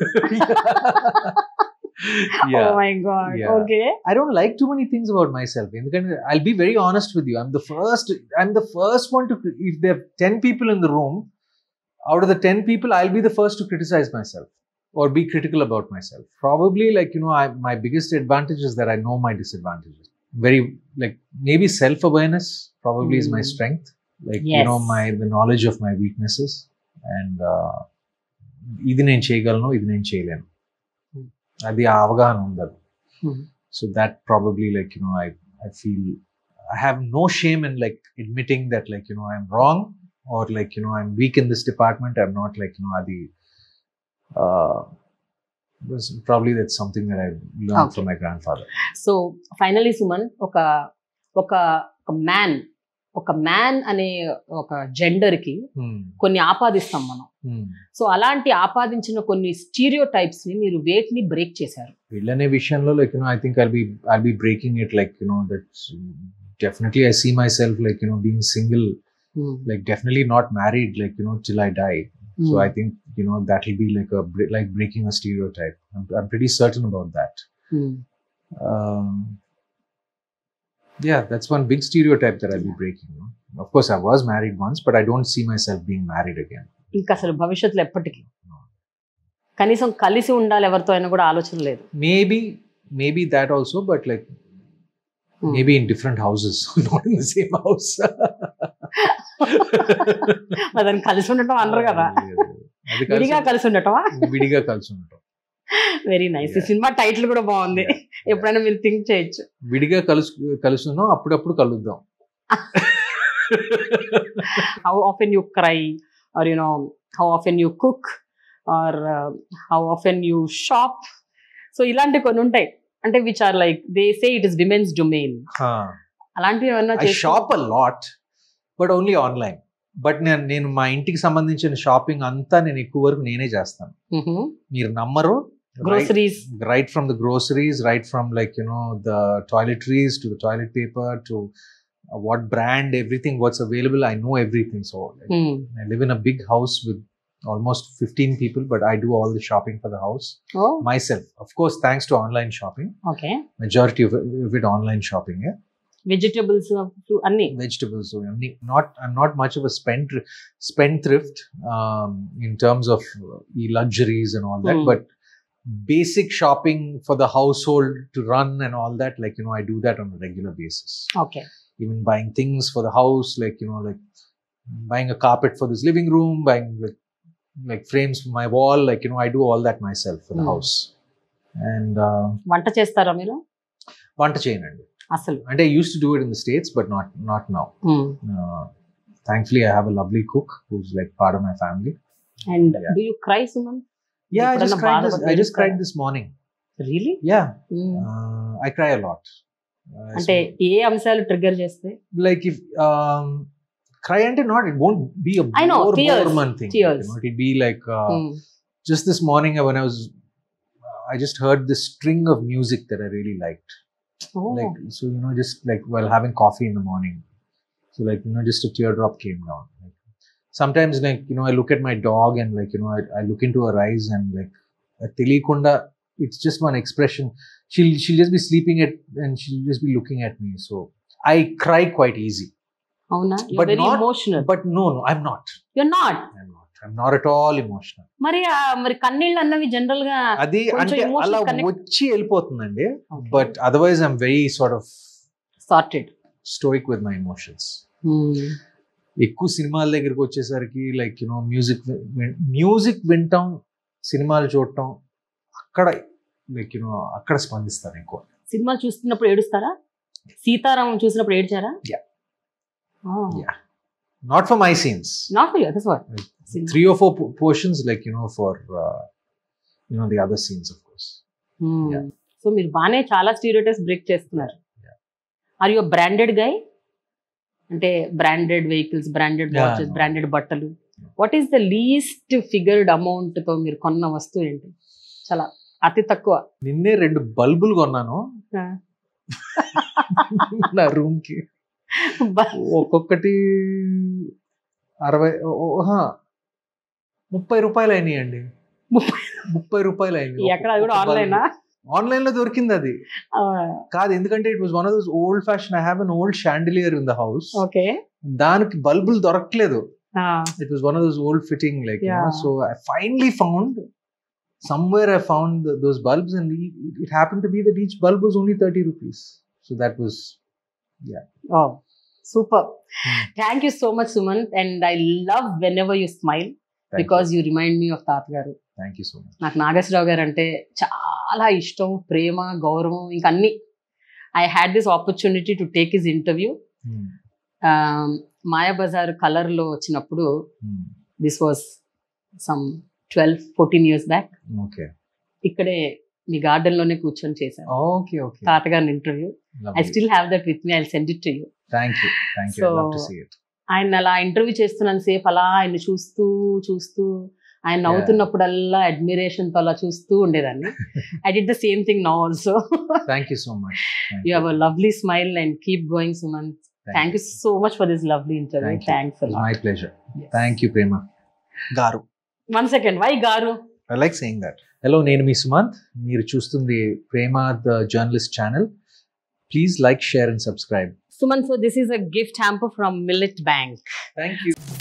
yeah. Oh my god Yeah. Okay I don't like too many things about myself. ఎందుకంటే I'll be very honest with you. I'm the first. I'm the first one to. If there are ten people in the room, out of the ten people, I'll be the first to criticize myself or be critical about myself. Probably like you know, I, my biggest advantage is that I know my disadvantages. Very like maybe self awareness probably is my Mm. strength. Like you know Yes. my the knowledge of my weaknesses and uh, ఇది నేను చేయగలను ఇది నేను చేయలేను Hmm. అది ఆ అవగాహన ఉండదు Hmm. so that probably like you know i i feel i have no shame in like admitting that like you know i'm wrong or like you know i'm weak in this department i'm not like you know adi uh was probably that's something that i learned Okay. from my grandfather so finally Suman ఒక ఒక ఒక man ఒక man అనే ఒక gender కి Hmm. కొన్ని ఆపాదిస్తాం మనం Hmm. So అలాంటి ఆపాదించిన కొన్ని స్టీరియో టైప్స్ ని మీరు వేటిని బ్రేక్ చేశారు వీళ్ళనే విషయంలో like you know I think I'll be I'll be breaking it like you know that's definitely I see myself like you know being single like definitely not married like you know till i die so i think you know that will be like a bre- like breaking a stereotype i'm, I'm pretty certain about that um, yeah that's one big stereotype that i'll be breaking you know? of course i was married once but i don't see myself being married again ఇంకా అసలు భవిష్యత్తులో ఎప్పటికీ కనీసం కలిసి ఉండాలి ఎవరితో అయినా కూడా ఆలోచన లేదు maybe maybe that also but like Hmm. maybe in different houses not in the same house మరి దాన్ని కలిసి ఉండటం అనరు కదా అది విడిగా కలిసి కలిసి ఉండటమా విడిగా కలిసి ఉండటం వెరీ నైస్ ఈ Yeah. సినిమా టైటిల్ కూడా బాగుంది Yeah. ఎప్పుడైనా మీరు థింక్ చేయొచ్చు విడిగా కలుసు కలుసున్నాం అప్పుడప్పుడు కలుద్దాం how often you cry or you know how often you cook or how often you shop so ఇలాంటి కొన్ని ఉంటాయి అంటే which are like they say it is women's domain అలాంటివి ఏమన్నా I shop a lot but only online but నేను నేను మా ఇంటికి సంబంధించిన షాపింగ్ అంతా నేను ఎక్కువ వరకు నేనే చేస్తాను మీరు నమ్మరు groceries right from the groceries right from like you know the toiletries to the toilet paper to what brand everything what's available I know everything so I live in a big house with almost 15 people, but I do all the shopping for the house myself. Of course, thanks to online shopping. Okay Majority of it, of it online shopping. Yeah, vegetables అన్ని vegetables. So I'm ne- not. I'm not much of a spend spendthrift um, in terms of uh, e luxuries and all that, Hmm. but basic shopping for the household to run and all that. Like you know, I do that on a regular basis. Okay even buying things for the house like you know like buying a carpet for this living room buying like like frames for my wall like you know i do all that myself for the Hmm. house and uh, వంట చేస్తారా మీరు వంట చేయనండి అసలు and i used to do it in the states but not not now uh, thankfully i have a lovely cook who's like part of my family and Yeah. Do you cry Suman yeah i just ఎప్పుడన్నా cried this, బాధపడి i just cried ఏడుస్తారా? this morning really yeah uh, i cry a lot Uh, అంటే so- ఏ అంశాలు trigger చేస్తే like if um cry and not it won't be a I know, bore, tears, Boreman thing tears. you know, it'll be like uh, just this morning uh, when I was, I just heard this string of music that I really liked. Like, so, you know, just like while having coffee in the morning. So, like, you know, just a teardrop came down. Like, sometimes, like, you know, I look at my dog and, like, you know, I, I look into her eyes and, like, a Telikunda, it's just one expression. She'll, she'll just be sleeping at, and she'll just be looking at me. So, I cry quite easy. అవునా But very not- emotional But no, no, I'm not. You're not I'm not. I'm not at all emotional. మరి ఆ మరి కన్నీళ్ళు అన్నవి general గా అది కొంచెం అంటే emotional అలా connect- వచ్చి వెళ్ళిపోతుందండి but otherwise I'm very sort of sorted stoic with my emotions ఎక్కువ సినిమాల దగ్గరికి వచ్చేసరికి లైక్ యునో మ్యూజిక్ మ్యూజిక్ వింటాం సినిమాలు చూడటం అక్కడ లైక్ యునో అక్కడ స్పందిస్తాను ఎక్కువ సినిమాలు చూస్తున్నప్పుడు ఏడుస్తారా సీతారామం చూసినప్పుడు ఏడ్చారా Yeah. Not for my scenes not for that's what three or four portions like you know for you know the other scenes of course Yeah. So మీరు బాగానే చాలా స్టీరియోటైప్స్ బ్రేక్ చేస్తున్నారు Yeah. Are you branded guy అంటే branded vehicles branded Yeah, watches no. Branded బట్టలు what is the least figured amount తో మీరు కొన్న వస్తువు ఏంటి చాలా అతి తక్కువ నిన్నే రెండు బల్బులు కొన్నాను నా రూమ్ కి ఒక్కొక్కటి అరవై ఓ- ఓ- ఆహా, ముప్పై రూపాయలు అయినాయండి ముప్పై. ముప్పై రూపాయలు అయింది ఎక్కడ అది కూడా ఆన్లైనా ఆన్లైన్ లో దొరికింది అది కాదు ఎందుకంటే it was one of those old fashion I have an old chandelier in the house okay దానికి బల్బులు దొరకలేదు it was one of those old fitting like Yeah. So I finally found somewhere I found th- those bulbs, and it, it happened to be that each bulb was only 30 rupees. So that was super Hmm. Thank you so much Sumanth and I love whenever you smile thank because you remind me of తాతగారు you. Thank you so much. నాకు నాగేశ్వరరావు గారు అంటే చాలా ఇష్టం ప్రేమ గౌరవం ఇంకా అన్ని I had this opportunity to take his interview Hmm. Mayabazar కలర్లో వచ్చినప్పుడు Hmm. This was some twelve fourteen years back Okay. ఇక్కడే మీ గార్డెన్ లోనే కూర్చొని చేశాను Okay, okay. తాతగారిని interview I Lovely. Still have that with me I send it to you thank you thank you I love to So, see it ఆయన అలా interview చేస్తున్నాను సేపు అలా ఆయన చూస్తూ చూస్తూ ఆయన నవ్వుతున్నప్పుడల్లా అడ్మిరేషన్ తో అలా చూస్తూ ఉండేదాన్ని I did the same thing now also thank you so much you have a lovely smile and keep going Suman thank you so much for this lovely interview Thank you. Thanks my pleasure thank you Prema గారు one second వై గారు I like saying that hello నేను మీ సుమంత్ మీరు చూస్తుంది Prema the journalist channel please like share and subscribe Suman so this is a gift hamper from millet bank thank you